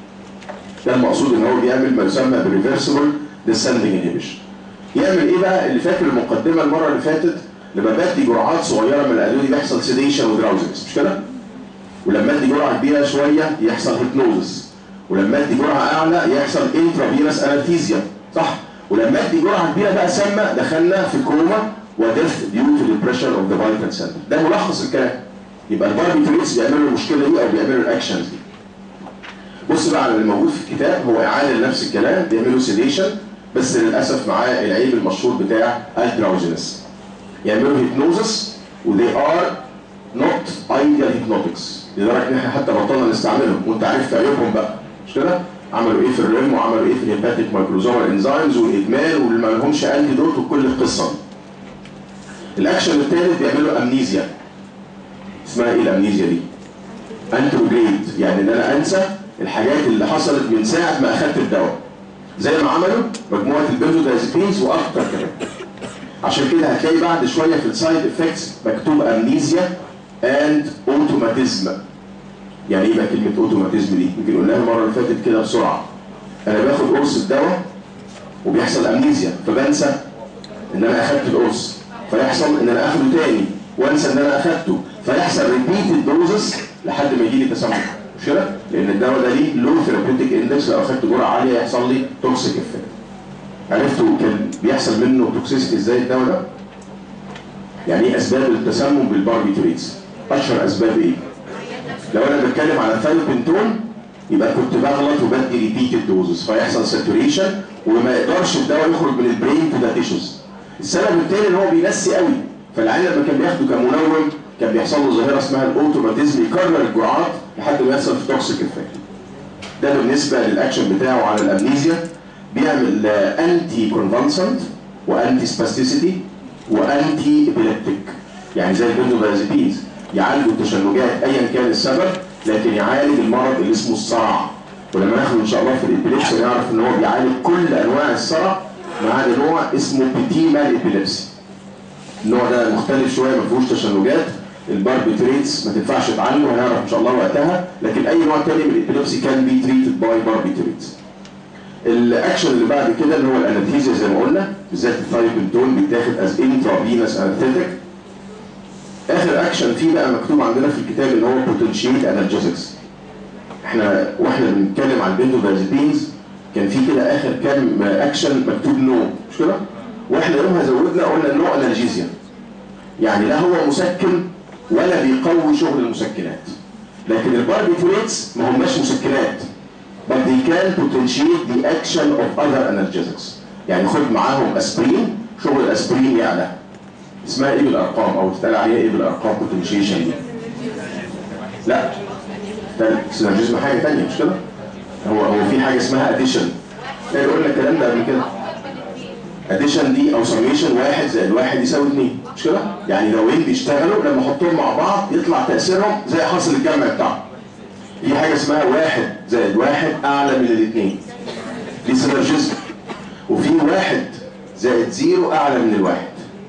ده المقصود ان هو بيعمل ما يسمى بريفرسبل ديسندنج انهبيشن يعمل ايه بقى اللي فاكر المقدمه المره اللي فاتت لما بدي جرعات صغيره من الادويه بيحصل سيديشن ودراوزنس مش كده؟ ولما ادي جرعه كبيره شويه يحصل هيبنوزس ولما ادي جرعه اعلى يحصل انترافينوس انستيزيا صح؟ ولما ادي جرعه كبيره بقى سامه دخلنا في كوما وديث ديو تو ديبريشن اوف ذا فايتال سنتر ده ملخص الكلام يبقى الباربيتريتس بيعملوا المشكله دي او بيعملوا الاكشنز دي بص بقى على اللي موجود في الكتاب هو اعاده لنفس الكلام بيعملوا سيديشن بس للاسف معاه العيب المشهور بتاع الدراوزنس يعملوا هيبنوزس وذي ار نوت ايديال هيبنوتكس لدرجه ان احنا حتى بطلنا نستعملهم وانت عرفت عيوبهم بقى مش كده؟ عملوا ايه في الريم وعملوا ايه في الهيباتيك مايكروزومال انزيمز والادمان واللي ما لهمش انتيدوت وكل القصه دي. الاكشن الثالث بيعملوا امنيزيا اسمها ايه الامنيزيا دي؟ انتروجريد يعني ان انا انسى الحاجات اللي حصلت من ساعه ما اخدت الدواء زي ما عملوا مجموعه البنزودايزابينز واكتر كمان عشان كده هتلاقي بعد شويه في السايد افكتس مكتوب امنيزيا اند اوتوماتيزم يعني ايه بقى كلمه اوتوماتيزم دي؟ يمكن قلناها المره اللي فاتت كده بسرعه انا باخد قرص الدواء وبيحصل امنيزيا فبنسى ان انا اخدت القرص فيحصل ان انا اخده تاني وانسى ان انا اخدته فيحصل ريبيتد دوزز لحد ما يجي لي تسمم مش كده؟ لان الدواء ده ليه لو ثيرابيوتيك اندكس لو اخدت جرعه عاليه يحصل لي توكسيك افكت عرفتوا كان بيحصل منه توكسيستي ازاي الدواء ده؟ يعني ايه اسباب التسمم بالباربيتوريتس؟ اشهر اسباب ايه؟ لو انا بتكلم على ثايوبنتون يبقى كنت بغلط وبدي ريبيتد دوزز فيحصل ساتوريشن وما يقدرش الدواء يخرج من البرين تو ذا تيشوز. السبب الثاني ان هو بينسي قوي فالعيان لما كان بياخده كمنوم كان بيحصل له ظاهره اسمها الاوتوماتيزم يكرر الجرعات لحد ما يحصل في توكسيك افكت. ده بالنسبه للاكشن بتاعه على الامنيزيا بيعمل انتي كونفالسنت وانتي سباستيسيتي وانتي ابيليبتيك يعني زي البنزودازيبينز يعالجوا التشنجات ايا كان السبب لكن يعالج المرض اللي اسمه الصرع ولما ناخد ان شاء الله في الابيليبسي نعرف ان هو بيعالج كل انواع الصرع ما عدا نوع اسمه بيتيمال ابيليبسي النوع ده مختلف شويه ما فيهوش تشنجات الباربيتريتس ما تنفعش تعالجه هنعرف ان شاء الله وقتها لكن اي نوع تاني من الابيليبسي كان بي تريتد باي باربيتريتس الاكشن اللي بعد كده اللي هو الانستيزيا زي ما قلنا بالذات الثايبنتون بيتاخد از انترافينس انستيتيك اخر اكشن فيه بقى مكتوب عندنا في الكتاب اللي هو بوتنشيت انالجيزكس احنا واحنا بنتكلم على البنزودازيبينز كان في كده اخر كام اكشن مكتوب نو مش كده؟ واحنا يومها زودنا قلنا نو انالجيزيا يعني لا هو مسكن ولا بيقوي شغل المسكنات لكن الباربيتوريتس ما هماش مسكنات but they can potentiate the action of other analgesics يعني خد معاهم اسبرين شغل الاسبرين يعلى اسمها ايه بالارقام او تتقال عليها ايه بالارقام potentiation دي لا سينرجيزم حاجه ثانيه مش كده هو هو في حاجه اسمها اديشن احنا قلنا الكلام ده قبل كده اديشن دي او سميشن واحد زائد واحد يساوي اثنين مش كده؟ يعني لو وين بيشتغلوا لما احطهم مع بعض يطلع تاثيرهم زي حاصل الجمع بتاعهم. في حاجه اسمها واحد زائد واحد اعلى من الاثنين. دي سينرجيزم. وفي واحد زائد زيرو اعلى من الواحد.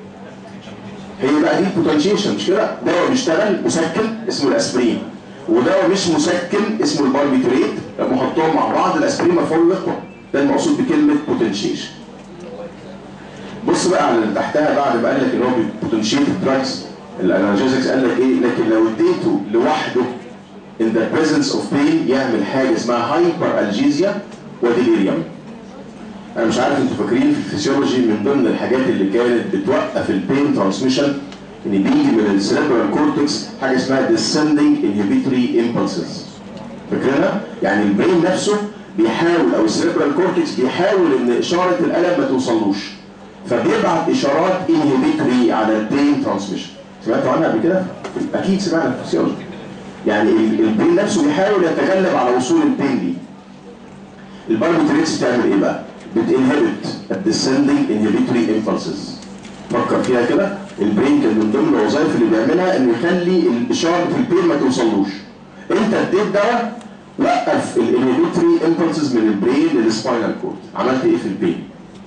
هي بقى دي بوتنشيشن مش كده؟ دواء بيشتغل مسكن اسمه الاسبرين. ودواء مش مسكن اسمه الباربيتوريت لما احطهم مع بعض الاسبرين مفعول يقوى. ده المقصود بكلمه بوتنشيشن. بص بقى على اللي تحتها بعد ما قال لك ان هو بوتنشيت دراجز الانالجيزكس قال لك ايه لكن لو اديته لوحده in the presence of pain يعمل حاجه اسمها هايبر الجيزيا وديليريوم انا مش عارف انتوا فاكرين في الفسيولوجي من ضمن الحاجات اللي كانت بتوقف البين ترانسميشن ان بيجي من السيربرال كورتكس حاجه اسمها descending inhibitory impulses فاكرينها؟ يعني البرين نفسه بيحاول او السيربرال كورتكس بيحاول ان اشاره الالم ما توصلوش فبيبعت اشارات انهبيتوري على البين ترانسميشن سمعتوا عنها قبل كده؟ اكيد سمعنا في الفسيولوجي يعني البين نفسه بيحاول يتغلب على وصول البين دي الباربيتريتس بتعمل ايه بقى؟ بتنهبت الديسندنج انهبيتوري امبلسز فكر فيها كده البرين كان من ضمن الوظائف اللي بيعملها انه يخلي الاشاره في البين ما توصلوش انت اديت دواء وقف الانهبيتوري امبلسز من البرين للسباينال كورد عملت ايه في البين؟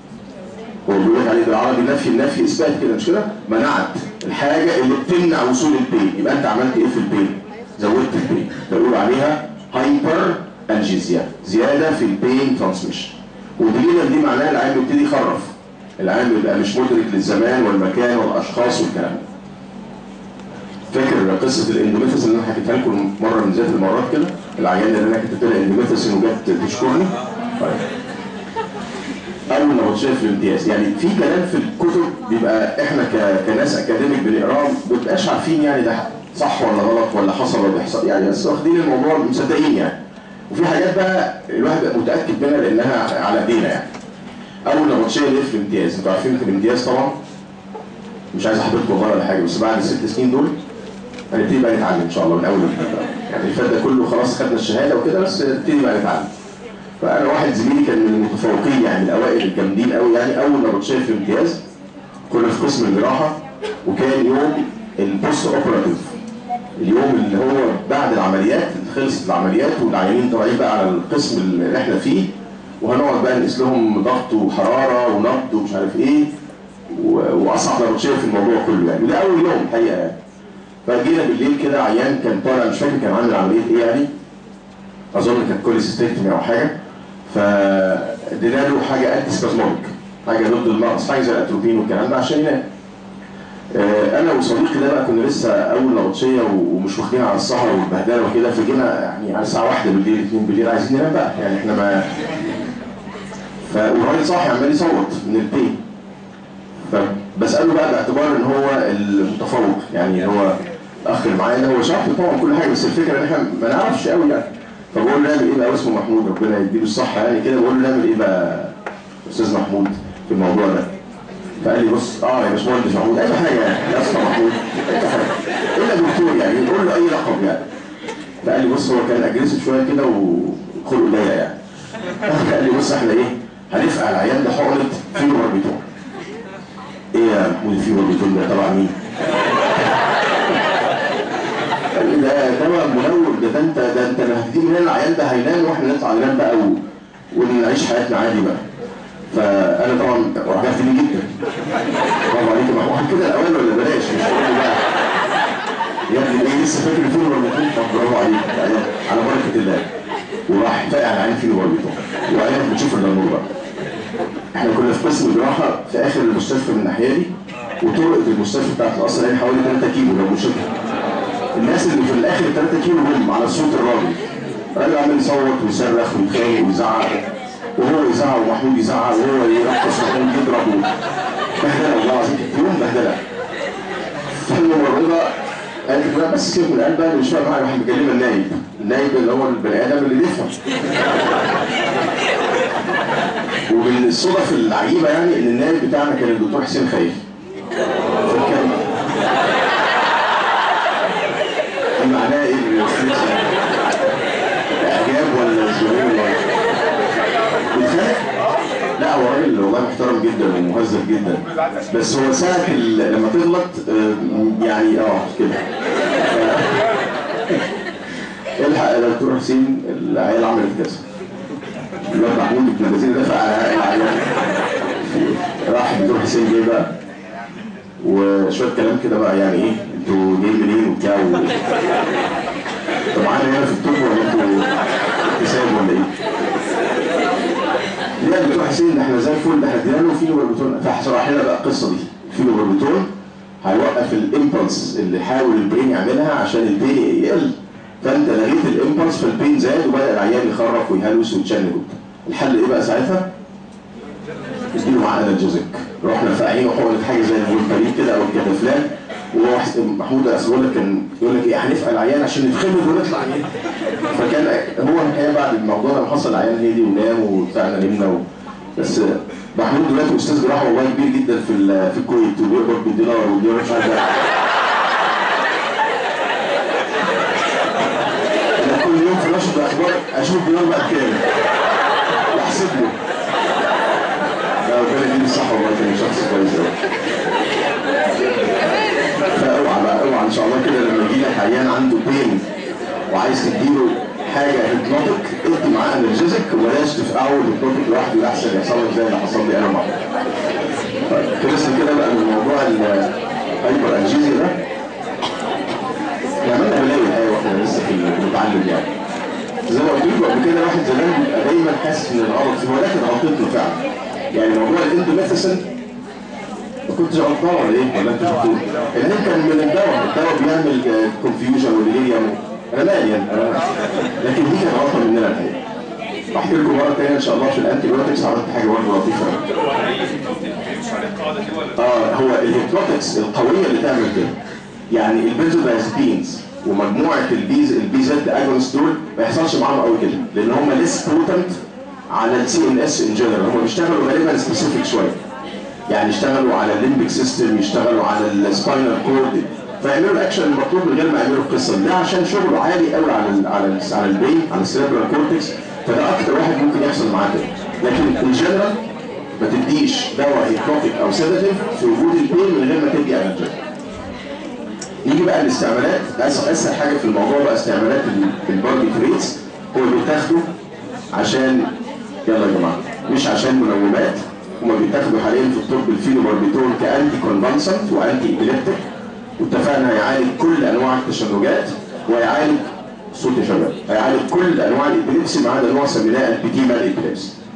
هو بيقول لك عليه بالعربي نفي النفي اثبات كده مش كده؟ منعت الحاجه اللي بتمنع وصول البين يبقى انت عملت ايه في البين؟ زودت البين بيقول عليها هايبر الجيزيا زياده في البين ترانسميشن ودليلا دي معناها العين بيبتدي يخرف العين بيبقى مش مدرك للزمان والمكان والاشخاص والكلام ده فاكر قصه الاندوميترس اللي انا حكيتها لكم مره من ذات المرات كده العيان اللي انا كتبت لها اندوميترس وجت تشكرني طيب اول ما شايف الامتياز يعني في كلام في الكتب بيبقى احنا ك... كناس اكاديميك بنقراه ما بنبقاش عارفين يعني ده صح ولا غلط ولا حصل ولا بيحصل يعني بس واخدين الموضوع مصدقين يعني وفي حاجات بقى الواحد بيبقى متاكد منها لانها على ايدينا يعني اول ما بتشيل في الامتياز انتوا عارفين في الامتياز طبعا مش عايز احبطكم والله ولا حاجه بس بعد الست سنين دول هنبتدي بقى نتعلم ان شاء الله من اول وجديد بقى يعني اللي فات ده كله خلاص خدنا الشهاده وكده بس نبتدي بقى نتعلم فانا واحد زميلي كان من المتفوقين يعني الاوائل الجامدين قوي يعني اول ما بتشيل في الامتياز كنا في قسم الجراحه وكان يوم البوست اوبراتيف اليوم اللي هو بعد العمليات خلصت العمليات والعيانين طالعين بقى على القسم اللي احنا فيه وهنقعد بقى نقيس لهم ضغط وحراره ونبض ومش عارف ايه واصعب نبطشيه في الموضوع كله يعني وده اول يوم الحقيقه يعني فجينا بالليل كده عيان كان طالع مش فاكر كان عامل عمليه ايه يعني اظن كانت كوليسيستكتومي او حاجه ادينا له حاجه انتي سبازموليك حاجه ضد المغص حاجه زي الاتروبين والكلام ده عشان ينام آه، انا وصديقي ده بقى كنا لسه اول نبطشيه و- ومش واخدين على السهر والبهدله وكده فجينا يعني على الساعه واحدة بالليل 2 بالليل عايزين ننام بقى يعني احنا ما ف والراجل صاحي عمال يصوت من البين فبساله بقى باعتبار ان هو المتفوق يعني هو الاخ اللي معايا ده هو شاطر طبعا كل حاجه بس الفكره ان احنا ما نعرفش قوي يعني فبقول له نعمل ايه بقى اسمه محمود ربنا يديله الصحه يعني كده بقول له نعمل ايه بقى استاذ محمود في الموضوع ده فقال لي بص اه يا باشمهندس محمود اي حاجه يعني يا اسطى محمود اي حاجه الا دكتور يعني نقول له اي لقب يعني فقال لي بص هو كان اجريسيف شويه كده وخلقه ضيق يعني قال لي بص احنا ايه هنفقع العيان ده حقنه فيبر بيتون ايه يا محمود الفيبر بيتون ده تبع مين؟ قال لي ده دواء منور ده ده انت ده انت لو هتجيب من هنا العيان ده هينام واحنا نطلع ننام بقى و... ونعيش حياتنا عادي بقى فانا طبعا وعجبت لي جدا برافو عليك يا محمود كده الاول ولا بلاش مش هقول لي بقى يا ابني ايه لسه فاكر الفيلم ولا بتقول طب برافو عليك يعني على بركه الله وراح فاقع على عين فيه برضه وعينك بتشوف الا النور بقى احنا كنا في قسم جراحه في اخر المستشفى من الناحيه دي وطرقه المستشفى بتاعت القصر يعني حوالي 3 كيلو لو مش شبه الناس اللي في الاخر 3 كيلو هم على صوت الراجل الراجل عمال يصوت ويصرخ ويتخانق ويزعق وهو يزعق ومحمود يزعق وهو يرقص ومحمود يضرب بهدله والله العظيم يوم بهدله فالممرضه قالت له بس سيبك من القلب انا مش فاهم حاجه راح مكلمه النايب النايب اللي هو البني ادم اللي بيفهم ومن الصدف العجيبه يعني ان النايب بتاعنا كان الدكتور حسين خير فكان دي معناها ايه الريفلكس يعني؟ اعجاب ولا زهور ولا بيتخانق؟ لا هو راجل والله محترم جدا ومهذب جدا بس هو ساعة ال- لما تغلط آه، يعني اه كده ف- الحق يا دكتور حسين العيال عملت كذا الواد محمود ابن الذين دفع على العيال راح الدكتور حسين جه بقى وشويه كلام كده بقى يعني ايه انتوا جايين منين وبتاع و... طب معانا هنا في الطب ولا انتوا اكتساب ولا ايه؟ لا يا دكتور حسين ده احنا زي الفل ده احنا ادينا له فينو بربيتون فشرح لنا بقى القصه دي فينو بربيتون هيوقف الامبلس اللي حاول البرين يعملها عشان البين يقل فانت لغيت الامبلس فالبين زاد وبدا العيان يخرف ويهلوس ويتشنج وبتاع. الحل ايه بقى ساعتها؟ اديله معاه انرجيزك رحنا فاقعين حقنه حاجه زي الفولتارين كده او الكتافلان وهو واحد- محمود اصل بقول لك كان يقول لك ايه هنفقع العيان عشان نتخمد ونطلع يعني. فكان هو الحقيقه بعد الموضوع ده حصل العيان هدي ونام وبتاعنا نمنا و... بس محمود دلوقتي استاذ جراحه والله كبير جدا في ال- في الكويت وبيقبض بالدولار والدولار مش عارف ده. انا كل يوم في نشر الاخبار اشوف الدولار بقى بكام واحسب له لا ربنا يديله الصحة والله كان شخص كويس قوي. فاوعى بقى اوعى ان شاء الله كده لما يجي لك عيان عنده بين وعايز تديله حاجة هيبنوتك ادي معاه انرجيزك وبلاش تفقعه الهيبنوتك لوحده احسن يحصل لك زي اللي حصل لي انا معاه. طيب خلصنا كده بقى من موضوع الهايبر انجيزيا ده. احنا عملنا بلاوي الحقيقة واحنا لسه في بنتعلم يعني. زي ما قلت لكم قبل كده واحد زمان بيبقى دايما حاسس ان الغلط فيه ولكن غلطته فعلا. يعني موضوع الاندوميثاسين ما كنتش غلطان ولا ايه ولا انت شفتوه؟ العين كان من الدواء، الدواء بيعمل كونفيوجن والهيليوم انا مالي انا أنا- لكن دي كانت غلطه مننا الحقيقه. احكي لكم مره ثانيه ان شاء الله في الانتي بايوتكس عملت حاجه برضه لطيفه اه هو الهيبنوتكس القويه اللي تعمل كده يعني البنزودايزبينز ومجموعه البيز البيزات اجونست دول ما يحصلش معاهم قوي كده لان هم ليس بوتنت على السي ان اس ان جنرال هم بيشتغلوا غالبا سبيسيفيك شويه يعني يشتغلوا على الليمبيك سيستم يشتغلوا على السباينال كورد فيعملوا الاكشن المطلوب من غير ما يعملوا القصه دي. ده عشان شغله عالي قوي على ال على ال على البين على السيربرال كورتكس فده اكتر واحد ممكن يحصل معاه كده لكن ان جنرال ما تديش دواء هيبنوتيك او سيداتيف في وجود البين من غير ما تدي انرجيك نيجي بقى للاستعمالات اسهل اسهل حاجه في الموضوع بقى استعمالات الباربيتريتس هو بيتاخدوا عشان يلا يا جماعه مش عشان منومات هما بيتاخدوا حاليا في الطب الفينوباربيتول كانتي كونفالسنت وانتي ابيليبتيك واتفقنا هيعالج كل انواع التشنجات ويعالج صوت يا شباب هيعالج كل انواع الابيليبسي ما عدا نوع سميناه البيتيمال ابيليبسي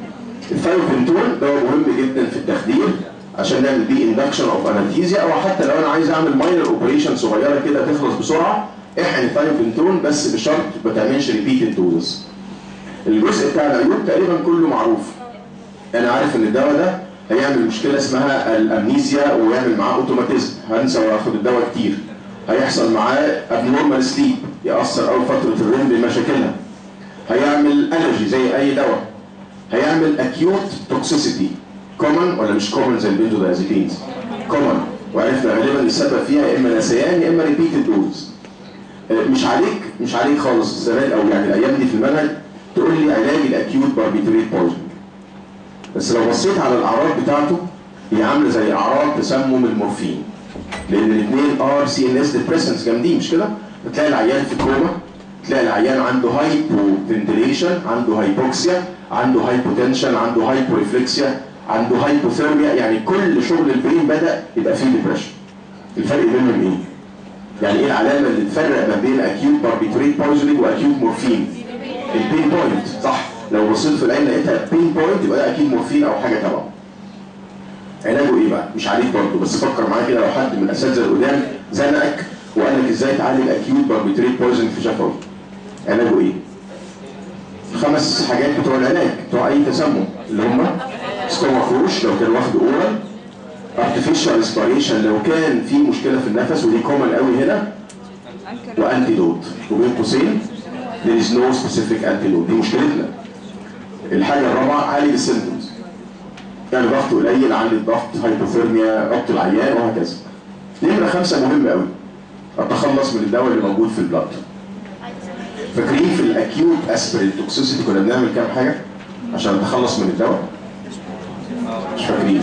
الثايوبنتون ده مهم جدا في التخدير عشان نعمل بيه اندكشن اوف انستيزيا او حتى لو انا عايز اعمل ماينر اوبريشن صغيره كده تخلص بسرعه احقن الثايوبنتون بس بشرط ما تعملش ريبيتد دوزز الجزء بتاع العيوب تقريبا كله معروف انا عارف ان الدواء ده هيعمل مشكله اسمها الامنيزيا ويعمل معاه اوتوماتيزم هنسى واخد الدواء كتير هيحصل معاه ابنورمال سليب ياثر اول فتره الريم بمشاكلها هيعمل الرجي زي اي دواء هيعمل اكيوت توكسيسيتي كومن ولا مش كومن زي البنزودازيبينز كومن وعرفنا غالبا السبب فيها يا اما نسيان يا اما ريبيتد دوز مش عليك مش عليك خالص زمان او يعني الايام دي في المنهج تقول لي علاج الاكيوت باربيتريت بويزن بس لو بصيت على الاعراض بتاعته هي عامله زي اعراض تسمم المورفين لان الاثنين ار سي ان اس ديبريسنس جامدين مش كده؟ بتلاقي العيان في كوما تلاقي العيان عنده هايبو فنتليشن عنده هايبوكسيا عنده هايبوتنشن عنده هايبوريفلكسيا عنده هايبوثيرميا يعني كل شغل البرين بدا يبقى فيه ديبريشن الفرق بينهم ايه؟ يعني ايه العلامه اللي تفرق ما بين اكيوت باربيتوريت بويزنينج واكيوت مورفين؟ البين بوينت صح لو بصيت في العين لقيتها بين بوينت يبقى ده اكيد مورفين او حاجه تبعه علاجه ايه بقى؟ مش عليك برضه بس فكر معايا كده لو حد من الاساتذه القدام زنقك وقال لك ازاي تعالج اكيوت باربيتوريت بويزنينج في شفوي علاجه ايه؟ خمس حاجات بتوع العلاج بتوع اي تسمم اللي هم ستوما فروش لو كان واخد اورال ارتفيشال اسبيريشن لو كان في مشكله في النفس ودي كومن قوي هنا وانتيدوت وبين قوسين there is no specific antidote دي مشكلتنا الحاجه الرابعه عالج السيمتومز يعني ضغط قليل عالج الضغط هايبوثيرميا ضغط العيان وهكذا نمره خمسه مهم قوي التخلص من الدواء اللي موجود في البلاد فاكرين في الاكيوت اسبرين توكسيسيتي كنا بنعمل كام حاجه عشان نتخلص من الدواء مش فاكرين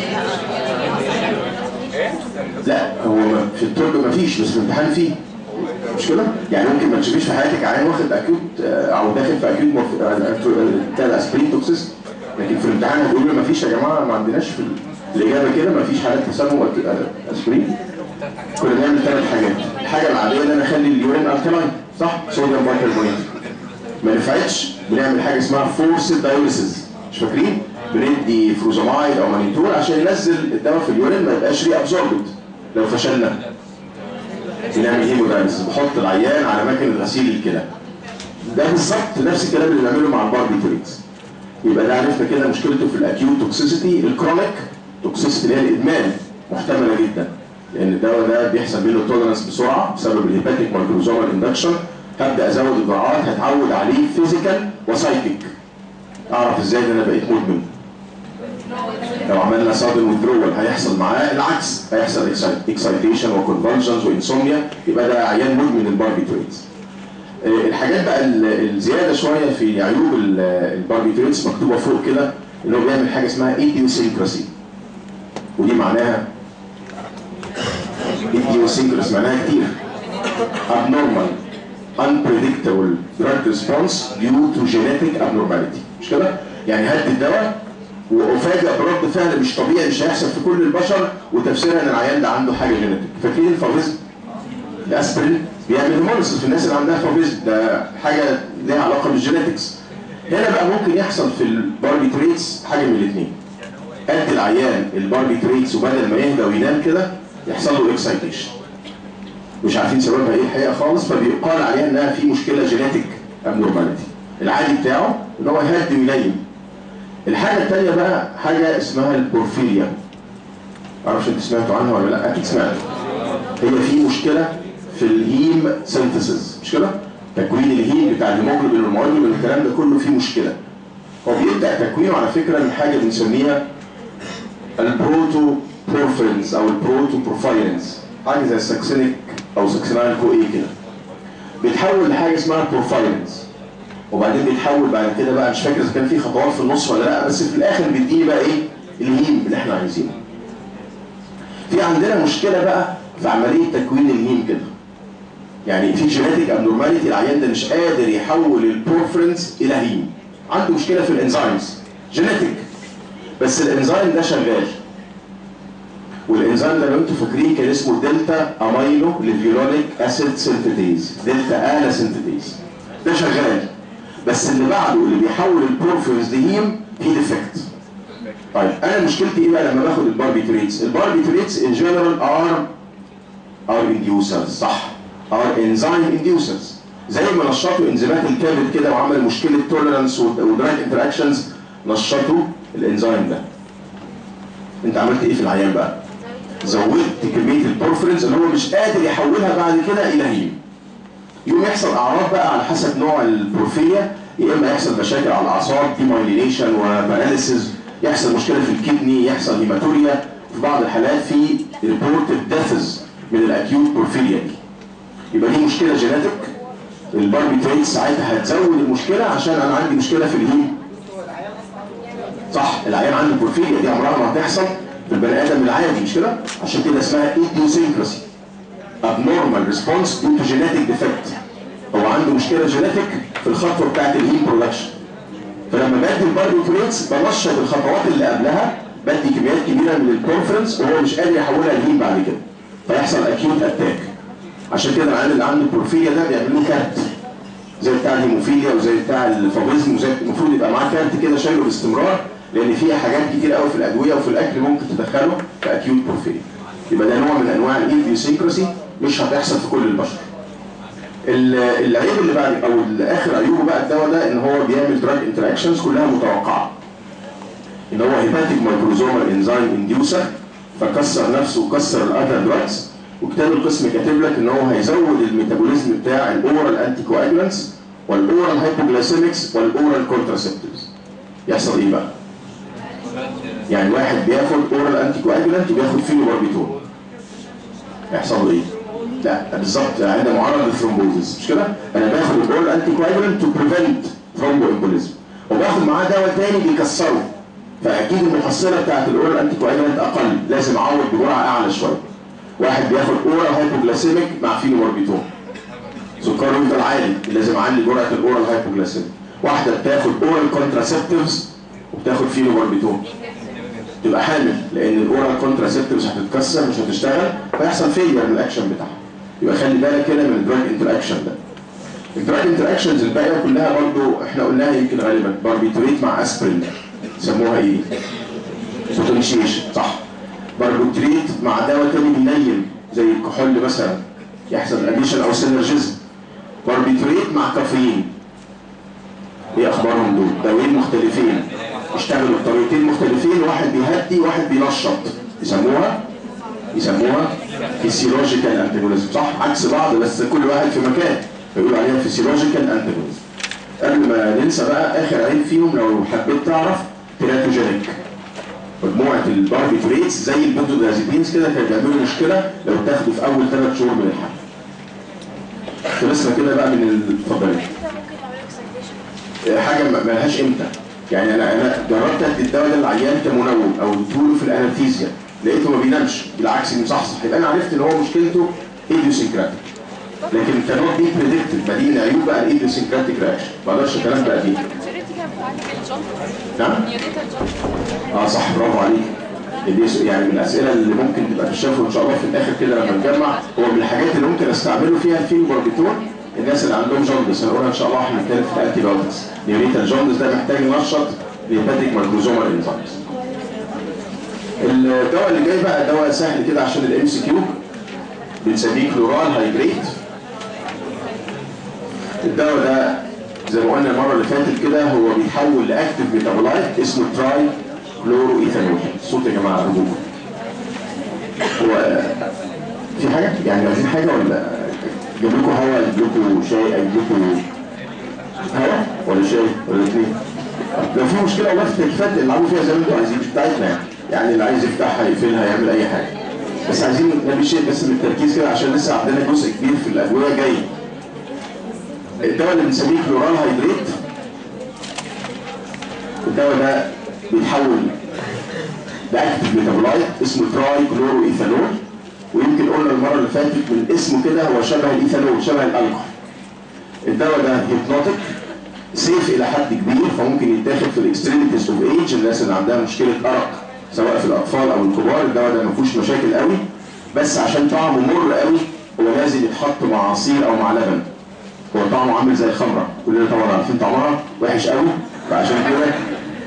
لا هو ما- في الطب ما فيش بس في الامتحان فيه مش كده؟ يعني ممكن ما تشوفيش في حياتك عيان واخد اكيوت آه، او داخل في اكيوت مف... آه، آه، بتاع الاسبرين توكسيس لكن في الامتحان هتقول لي ما فيش يا جماعه ما عندناش في ال- الاجابه كده ما فيش حالات تسمم أك- آه، اسبرين كنا بنعمل ثلاث حاجات الحاجه العاديه ان انا اخلي اليورين الكلاين صح؟ صوديوم بايكربونات ما نفعتش بنعمل حاجه اسمها فورس دايوليسيس مش فاكرين؟ بندي فروزامايد او مانيتول عشان ينزل الدواء في اليورين ما يبقاش ري ابزوربد لو فشلنا بنعمل هيمودايليسيس بحط العيان على مكنه غسيل الكلى ده بالظبط نفس الكلام اللي بنعمله مع الباربيتوريتس يبقى ده عرفنا كده مشكلته في الاكيوت توكسيسيتي الكرونيك توكسيسيتي اللي هي الادمان محتمله جدا لان الدواء ده بيحصل منه تولرنس بسرعه بسبب الهيباتيك مايكروزومال اندكشن هبدا ازود الجرعات هتعود عليه فيزيكال وسايكيك اعرف ازاي ان انا بقيت مدمن لو عملنا سادن ويدرول هيحصل معاه العكس هيحصل اكسايتيشن وكونفالجنز وانسوميا يبقى ده عيان مدمن الباربيتوريتس آه، الحاجات بقى ال- الزياده شويه في عيوب ال- الباربيتوريتس مكتوبه فوق كده ان هو بيعمل حاجه اسمها ايديوسينكراسي ودي معناها ايديوسينكراسي معناها كتير abnormal unpredictable drug response due to genetic abnormality مش كده؟ يعني هدي الدواء وافاجئ برد فعل مش طبيعي مش هيحصل في كل البشر وتفسيرها ان العيان ده عنده حاجه جينيتك فاكرين الفافيزم؟ الاسبرين بيعمل هيموليسيس في الناس اللي عندها فافيزم ده حاجه ليها علاقه بالجينيتكس هنا بقى ممكن يحصل في الباربيتريتس حاجه من الاثنين ادي العيان الباربيتريتس وبدل ما يهدى وينام كده يحصل له اكسايتيشن مش عارفين سببها ايه الحقيقه خالص فبيقال عليها انها في مشكله جينيتك ابنورماليتي العادي بتاعه ان هو يهدي وينيم الحاجه الثانيه بقى حاجه اسمها البورفيريا معرفش انت سمعتوا عنها ولا لا اكيد سمعتوا هي في مشكله في الهيم سينثيسيس مش كده تكوين الهيم بتاع الهيموجلوبين والمعجلوبين والكلام ده كله فيه مشكله هو بيبدا تكوينه على فكره من حاجه بنسميها البروتو بورفيرنز او البروتو بروفايرنز حاجه زي السكسينيك او سكسينايل كو ايه كده بيتحول لحاجه اسمها بروفايرنز وبعدين بيتحول بعد كده بقى مش فاكر اذا كان في خطوات في النص ولا لا بس في الاخر بيديني بقى ايه الهيم اللي احنا عايزينه في عندنا مشكله بقى في عمليه تكوين الهيم كده يعني في جينيتك ابنورماليتي العيان ده مش قادر يحول البورفرنز الى هيم عنده مشكله في الانزيمز جينيتك بس الانزيم ده شغال والانزيم ده لو انتم فاكرين كان اسمه دلتا امينو ليفيولونيك اسيد سينثيتيز دلتا انا سينثيتيز ده شغال بس اللي بعده اللي بيحول البورفيرز لهيم في ديفكت طيب انا مشكلتي ايه بقى لما باخد الباربيتريتس الباربيتريتس ان جنرال ار ار انديوسرز صح ار انزيم انديوسرز زي ما نشطوا انزيمات الكبد كده وعمل مشكله توليرانس ودراج انتراكشنز نشطوا الانزيم ده انت عملت ايه في العيان بقى زودت كميه البورفرينز اللي هو مش قادر يحولها بعد كده الى هيم يوم يحصل اعراض بقى على حسب نوع البورفيريا يا اما يحصل مشاكل على الاعصاب ديمايلينيشن وباراليسيس يحصل مشكله في الكدني يحصل هيماتوريا في بعض الحالات في ريبورتد ديثز من الاكيوت بورفيريا دي يبقى دي مشكله جينيتك الباربيتريت ساعتها هتزود المشكله عشان انا عندي مشكله في الهيم صح العيان عنده بورفيريا دي عمرها ما هتحصل في البني ادم العادي مش كده عشان كده اسمها ايديوسينكراسي abnormal response due to genetic defect هو عنده مشكله جينيتك في الخطوه بتاعت الهيم برودكشن فلما بدي الباربيتريتس بنشط الخطوات اللي قبلها بدي كميات كبيره من الكونفرنس وهو مش قادر يحولها لهيم بعد كده فيحصل اكيوت اتاك عشان كده العيان اللي عنده بورفيريا ده بيعملوا كارت زي بتاع الهيموفيليا وزي بتاع الفابيزم وزي المفروض يبقى معاه كارت كده شايله باستمرار لان فيها حاجات كتير قوي في الادويه وفي الاكل ممكن تدخله في اكيوت بورفيريا يبقى ده نوع من انواع الايديوسينكراسي مش هتحصل في كل البشر العيب اللي بعد او اخر عيوبه بقى الدواء ده ان هو بيعمل دراج انتراكشنز كلها متوقعه ان هو هيباتيك مايكروزومال انزيم انديوسر فكسر نفسه وكسر الاذر دراجز وكتاب القسم كاتب لك ان هو هيزود الميتابوليزم بتاع الاورال انتي كواجولانتس والاورال هايبوجلايسيمكس والاورال كونتراسبتيفز يحصل ايه بقى؟ يعني واحد بياخد اورال انتي كواجولانت وبياخد فينوباربيتول يحصل له ايه؟ لا بالظبط يعني ده معرض للثرومبوزيس مش كده؟ انا باخد الاورال انتي كواجولانت تو بريفنت ثرومبو امبوليزم وباخد معاه دواء تاني بيكسره فاكيد المحصله بتاعت الاورال انتي كواجولانت اقل لازم اعوض بجرعه اعلى شويه واحد بياخد اورال هايبوجلاسيميك مع فينوباربيتول سكره يفضل عالي لازم اعلي جرعه الاورال هايبوجلاسيميك واحده بتاخد اورال كونتراسبتيفز وبتاخد فينوباربيتول تبقى حامل لان الاورال كونتراسبتيفز هتتكسر مش هتشتغل فيحصل فيلير من الاكشن بتاعها يبقى خلي بالك كده من الدراج انتراكشن ده الدراج انتراكشنز الباقيه كلها برضو احنا قلناها يمكن غالبا باربيتوريت مع اسبرين يسموها ايه؟ بوتنشيشن صح باربيتوريت مع دواء تاني بينيم زي الكحول مثلا يحصل اديشن او سينرجيزم باربيتوريت مع كافيين ايه اخبارهم دول؟ دوايين مختلفين اشتغلوا بطريقتين مختلفين واحد بيهدي واحد بينشط يسموها يسموها فيسيولوجيكال انتاجونيزم صح عكس بعض بس كل واحد في مكان فيقولوا عليها فيسيولوجيكال انتاجونيزم قبل ما ننسى بقى اخر عيب فيهم لو حبيت تعرف تيراتوجينيك مجموعه الباربيتوريتس زي البنزودازيبينز كده كانوا بيعملوا مشكله لو تاخدوا في اول ثلاث شهور من الحمل خلصنا كده بقى من الفضلات حاجه ما لهاش امتى يعني انا انا جربت ادي الدواء ده للعيان كمنوم او اديله في الانستيزيا لقيته ما بينامش بالعكس مصحصح يبقى انا عرفت ان هو مشكلته ايديوسينكراتيك لكن كانوت بي بريدكتد ما دي من عيوب بقى الايديوسينكراتيك رياكشن ما اقدرش الكلام بقى دي نعم اه صح برافو عليك دي يعني من الاسئله اللي ممكن تبقى تشوفوا ان شاء الله في الاخر كده لما نجمع هو من الحاجات اللي ممكن استعمله فيها الفينوباربيتول الناس اللي عندهم جوندس هنقولها ان شاء الله احنا هنتكلم في الانتي بايوتكس نيوريتال جوندس ده محتاج ينشط الهيباتيك مايكروزومال انزيمز الدواء اللي جاي بقى دواء سهل كده عشان الام سي كيو بنسميه كلورال هايدريت الدواء ده زي ما قلنا المره اللي فاتت كده هو بيتحول لاكتف ميتابولايت اسمه تراي كلورو ايثانول الصوت يا جماعه ارجوكم هو في حاجه يعني عايزين حاجه ولا اجيب لكم هوا اجيب لكم شاي اجيب لكم هوا ولا شاي ولا الاثنين لو في مشكله والله في التكييفات العبوا فيها زي ما انتوا عايزين مش بتاعتنا يعني يعني اللي عايز يفتحها يقفلها يعمل اي حاجه بس عايزين نعمل شيء بس من التركيز كده عشان لسه عندنا جزء كبير في الادويه جاي الدواء اللي بنسميه كلورال هيدريت الدواء ده بيتحول لاكتف ميتابولايت اسمه تراي كلورو ايثانول ويمكن قلنا المره اللي فاتت من اسمه كده هو شبه الايثانول شبه الالكحول الدواء ده هيبنوتيك سيف الى حد كبير فممكن يتاخد في الاكستريميتيز اوف ايج الناس اللي عندها مشكله ارق سواء في الاطفال او الكبار الدواء ده ما فيهوش مشاكل قوي بس عشان طعمه مر قوي هو لازم يتحط مع عصير او مع لبن هو طعمه عامل زي الخمره كلنا طبعا عارفين طعمها وحش قوي فعشان كده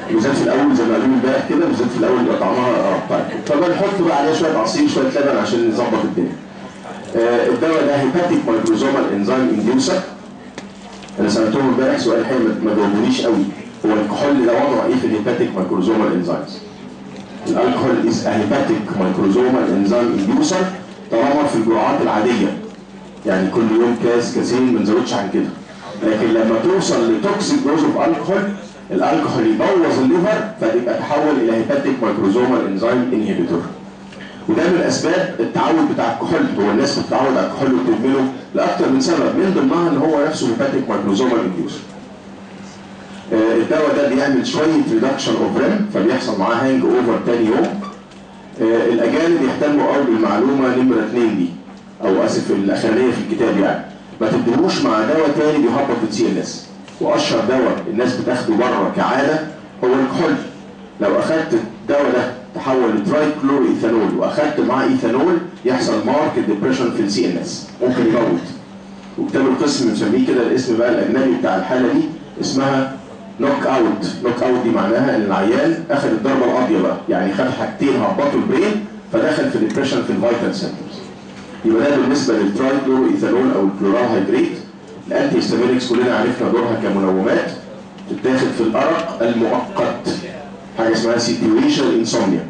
بالذات في الاول زي ما قالوا امبارح كده بالذات في الاول بيبقى طعمها اه طيب فبنحط بقى عليها شويه عصير شويه لبن عشان نظبط الدنيا. آه الدواء ده هيباتيك مايكروزومال انزيم انديوسر انا سالتهم امبارح سؤال حلو ما جاوبونيش قوي هو الكحول ده وضعه ايه في الهيباتيك مايكروزومال انزيمز؟ الالكحول از هيباتيك مايكروزومال انزيم انديوسر طالما في الجرعات العاديه يعني كل يوم كاس كاسين ما نزودش عن كده لكن لما توصل لتوكسيك دوز اوف الكحول الالكحول يبوظ الليفر فتبقى تحول الى هيباتيك مايكروزومال انزيم انهبيتور وده من اسباب التعود بتاع الكحول هو الناس بتتعود على الكحول وبتدمنه لاكثر من سبب من ضمنها ان هو نفسه هيباتيك مايكروزومال انديوسر آه الدواء ده بيعمل شويه ريدكشن اوف ريم فبيحصل معاه هانج اوفر تاني يوم آه الاجانب يهتموا قوي بالمعلومه نمره اثنين دي او اسف الاخرانيه في الكتاب يعني ما تدهوش مع دواء تاني بيهبط السي ان اس واشهر دواء الناس بتاخده بره كعاده هو الكحول لو اخدت الدواء ده تحول لتراي كلور ايثانول واخدت معاه ايثانول يحصل مارك ديبريشن في السي ان اس ممكن يموت وكتاب القسم مسميه كده الاسم بقى الاجنبي بتاع الحاله دي اسمها نوك اوت نوك اوت دي معناها ان العيان اخذ الضربه القاضيه بقى يعني خد حاجتين هبطوا البرين فدخل في ديبريشن في الفيتال سنترز يبقى ده بالنسبه للتراي كلور ايثانول او الكلورال هيدريت الانتي هيستامينكس كلنا عرفنا دورها كمنومات تتاخد في الارق المؤقت حاجه اسمها سيتويشن انسومنيا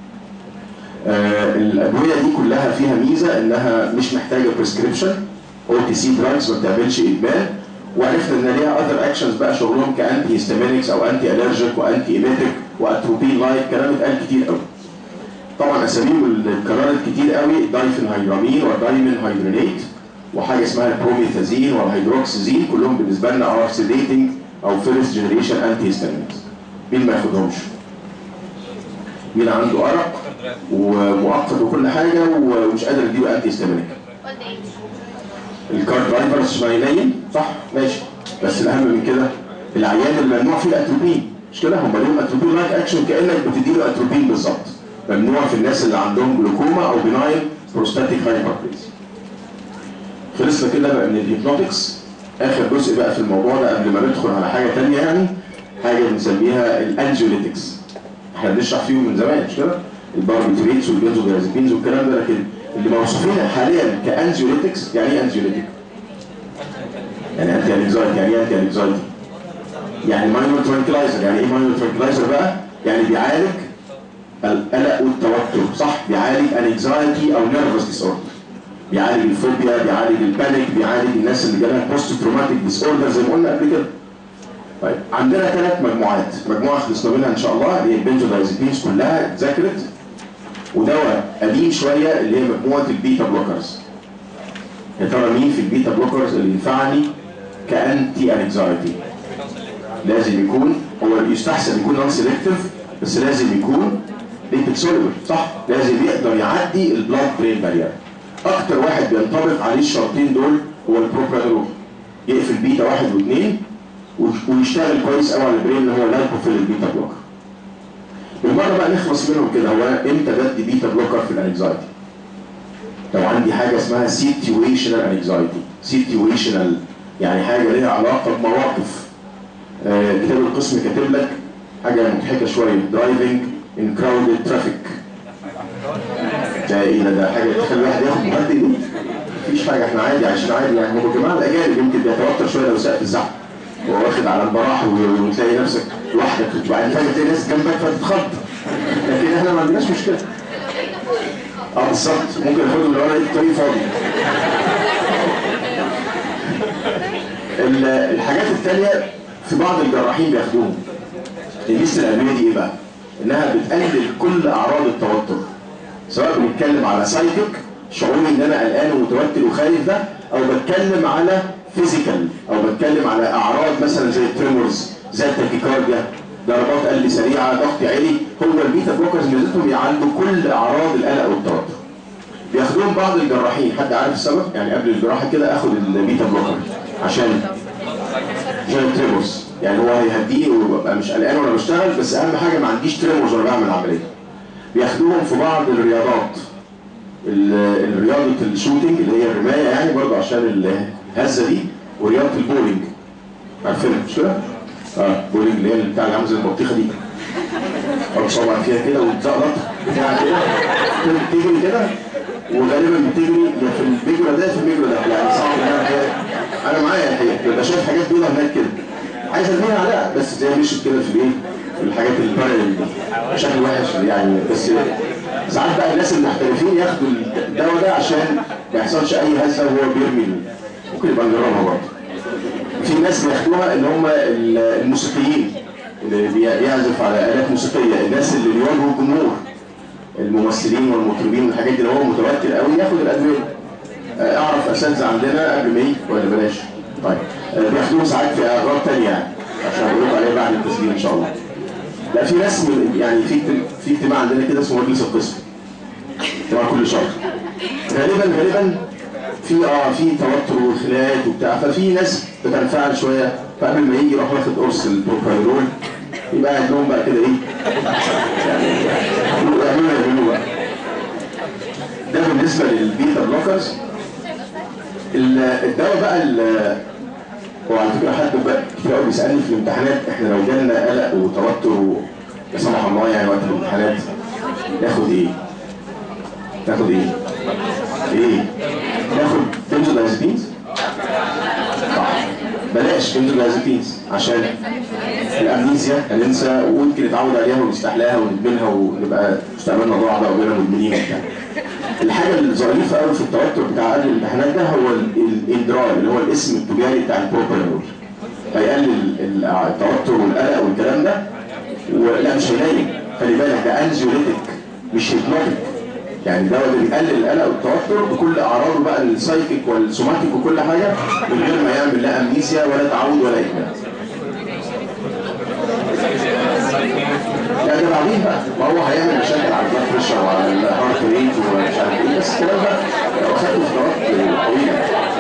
آه الادويه دي كلها فيها ميزه انها مش محتاجه بريسكريبشن او تي سي دراجز ما بتعملش ادمان وعرفنا ان ليها اذر اكشنز بقى شغلهم كانتي هيستامينكس او انتي الرجيك وانتي ايميتيك واتروبين لايك كلام اتقال كتير قوي طبعا اساميهم اللي اتكررت كتير قوي دايفنهيدرامين ودايمين هيدرونيت وحاجه اسمها البروميثازين والهيدروكسيزين كلهم بالنسبه لنا ار سيديتنج او فيرست جنريشن انتي هيستامينكس مين ما ياخدهمش؟ مين عنده ارق ومؤقت وكل حاجه ومش قادر يديله انتي هيستامينيك الكار درايفرز ما ينيم صح ماشي بس الاهم من كده العيان اللي ممنوع فيه الاتروبين مش كده هم ليهم اتروبين لايك اكشن كانك بتديله اتروبين بالظبط ممنوع في الناس اللي عندهم جلوكوما او بناين بروستاتيك هايبربليزيا خلصنا كده بقى من الهيبنوتكس اخر جزء بقى في الموضوع ده قبل ما ندخل على حاجه ثانيه يعني حاجه بنسميها الانجيوليتكس احنا بنشرح فيهم من زمان مش كده الباربيتريتس والبنزوديازيبينز والكلام ده لكن اللي موصوفين حاليا كانجيوليتكس يعني ايه انجيوليتك؟ يعني انتي انكزايتي يعني ايه انتي انكزايتي؟ يعني ماينور ترانكلايزر يعني ايه ماينور ترانكلايزر بقى؟ يعني بيعالج القلق والتوتر صح بيعالج انكزايتي او نيرفس ديس اوردر بيعالج الفوبيا بيعالج البانيك بيعالج الناس اللي جالها بوست تروماتيك ديس اوردر زي ما قلنا قبل كده طيب عندنا ثلاث مجموعات مجموعه خلصنا منها ان شاء الله اللي هي البنزودايزيبينز كلها اتذكرت ودواء قديم شويه اللي هي مجموعه البيتا بلوكرز يا ترى مين في البيتا بلوكرز اللي ينفعني كانتي انكزايتي لازم يكون هو يستحسن يكون نون سيلكتيف بس لازم يكون ليبيد سوليبل صح لازم يقدر يعدي البلاد برين بارير اكتر واحد بينطبق عليه الشرطين دول هو البروبرانول يقفل بيتا واحد واثنين ويشتغل كويس قوي على البرين اللي هو لايكوفيل البيتا بلوكر بالمره بقى نخلص منهم كده هو انا امتى بدي بيتا بلوكر في الانكزايتي لو عندي حاجه اسمها سيتويشنال انكزايتي سيتويشنال يعني حاجه ليها علاقه بمواقف آه كتاب القسم كاتب لك حاجه مضحكه شويه درايفنج ان كراودد ترافيك ده ايه ده حاجه تخلي الواحد ياخد مهدي مفيش حاجه احنا عادي عايشين عادي يعني هم الجماعه الاجانب يمكن بيتوتر شويه لو سقف الزحمه واخد على البراح وتلاقي نفسك لوحدك وبعدين فجاه تلاقي ناس جنبك فتتخض لكن احنا ما عندناش مشكله اه بالظبط ممكن اخدهم لو انا لقيت الطريق فاضي الحاجات الثانيه في بعض الجراحين بياخدوهم الميزه العلميه دي ايه بقى؟ انها بتقلل كل اعراض التوتر سواء بنتكلم على سايكيك شعوري ان انا قلقان ومتوتر وخايف ده او بتكلم على فيزيكال او بتكلم على اعراض مثلا زي التريمورز زي التاكيكارديا ضربات قلب سريعه ضغط عالي هو البيتا بلوكرز ميزتهم يعالجوا كل اعراض القلق والتوتر بياخدوهم بعض الجراحين حد عارف السبب يعني قبل الجراحه كده اخد البيتا بلوكر عشان عشان التريمورز يعني هو هيهديه ويبقى مش قلقان وانا بشتغل بس اهم حاجه ما عنديش تريمورز وانا بعمل العمليه بياخدوهم في بعض الرياضات رياضه الشوتنج اللي هي الرمايه يعني برضه عشان الهزه دي ورياضه البولينج عارفينها مش كده؟ اه بولينج اللي هي بتاع اللي عامل زي البطيخه دي او صوابعك فيها كده وتزقلط بتاع كده تجري كده وغالبا بتجري يا في المجرى ده في المجرى ده يعني صعب ان انا كده انا معايا الحقيقه ببقى شايف حاجات بيضاء هناك كده عايز ارميها لا بس زي مشيت كده في الايه في الحاجات البارل دي بشكل وحش يعني بس ساعات بقى الناس المحترفين ياخدوا الدواء ده عشان ما يحصلش اي هزه وهو بيرمي ممكن يبقى نجربها برضه في ناس بياخدوها اللي هم الموسيقيين اللي بيعزف على آلات موسيقية الناس اللي بيواجهوا الجمهور الممثلين والمطربين والحاجات دي اللي هو متوتر قوي ياخد الأدوية أعرف أساتذة عندنا قبل ما يجي ولا بلاش طيب بياخدوه ساعات في أغراض تانية يعني عشان أقول لكم عليه بعد التسجيل إن شاء الله لا في ناس من يعني في في اجتماع عندنا كده اسمه مجلس القسم اجتماع كل شهر غالبا غالبا في اه في توتر وخناقات وبتاع ففي ناس بتنفعل شويه فقبل ما يجي يروح واخد قرص البروبايرول يبقى قاعد لهم بقى كده ايه يعني يعملوا يعملوا بقى ده بالنسبه للبيتا بلوكرز الدواء بقى وعلى فكره حد بقى كتير قوي بيسالني في الامتحانات احنا لو جالنا قلق وتوتر لا سمح الله يعني وقت الامتحانات ناخد ايه؟ ناخد ايه؟ ايه؟ ناخد بنزودازيبينز؟ صح بلاش بنزودازيبينز عشان الامنيزيا هننسى ويمكن نتعود عليها ونستحلاها وندمنها ونبقى مستقبلنا ضاع بقى وبقينا مدمنين وبتاع. الحاجه الظريفه قوي في التوتر بتاع قبل الامتحانات ده هو الاندرال اللي هو الاسم التجاري بتاع البروبانول هيقلل التوتر والقلق والكلام ده ولا مش هينيم خلي بالك ده انزيوليتك مش هيبنوتيك يعني الدواء ده بيقلل القلق والتوتر بكل اعراضه بقى السايكيك والسوماتيك وكل حاجه من غير ما يعمل لا امنيسيا ولا تعود ولا ادمان. لا ده بعدين بقى ما هو هيعمل مشاكل على البلاد بريشر وعلى الهارت ريت ومش عارف ايه بس الكلام ده لو اخدته فترات طويله.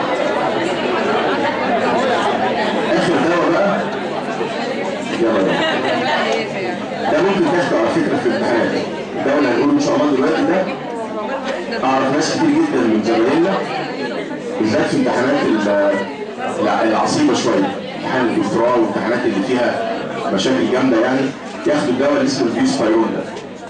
اخر دواء بقى يلا بقى. ده ممكن تاخده على فكره في الامتحانات الدواء اللي هنقوله ان شاء الله دلوقتي ده اعرف ناس كتير جدا من زمايلنا بالذات في امتحانات العصيبه شويه امتحان الدكتوراه والامتحانات اللي فيها مشاكل جامده يعني ياخدوا الدواء اللي اسمه البيوسبايرون ده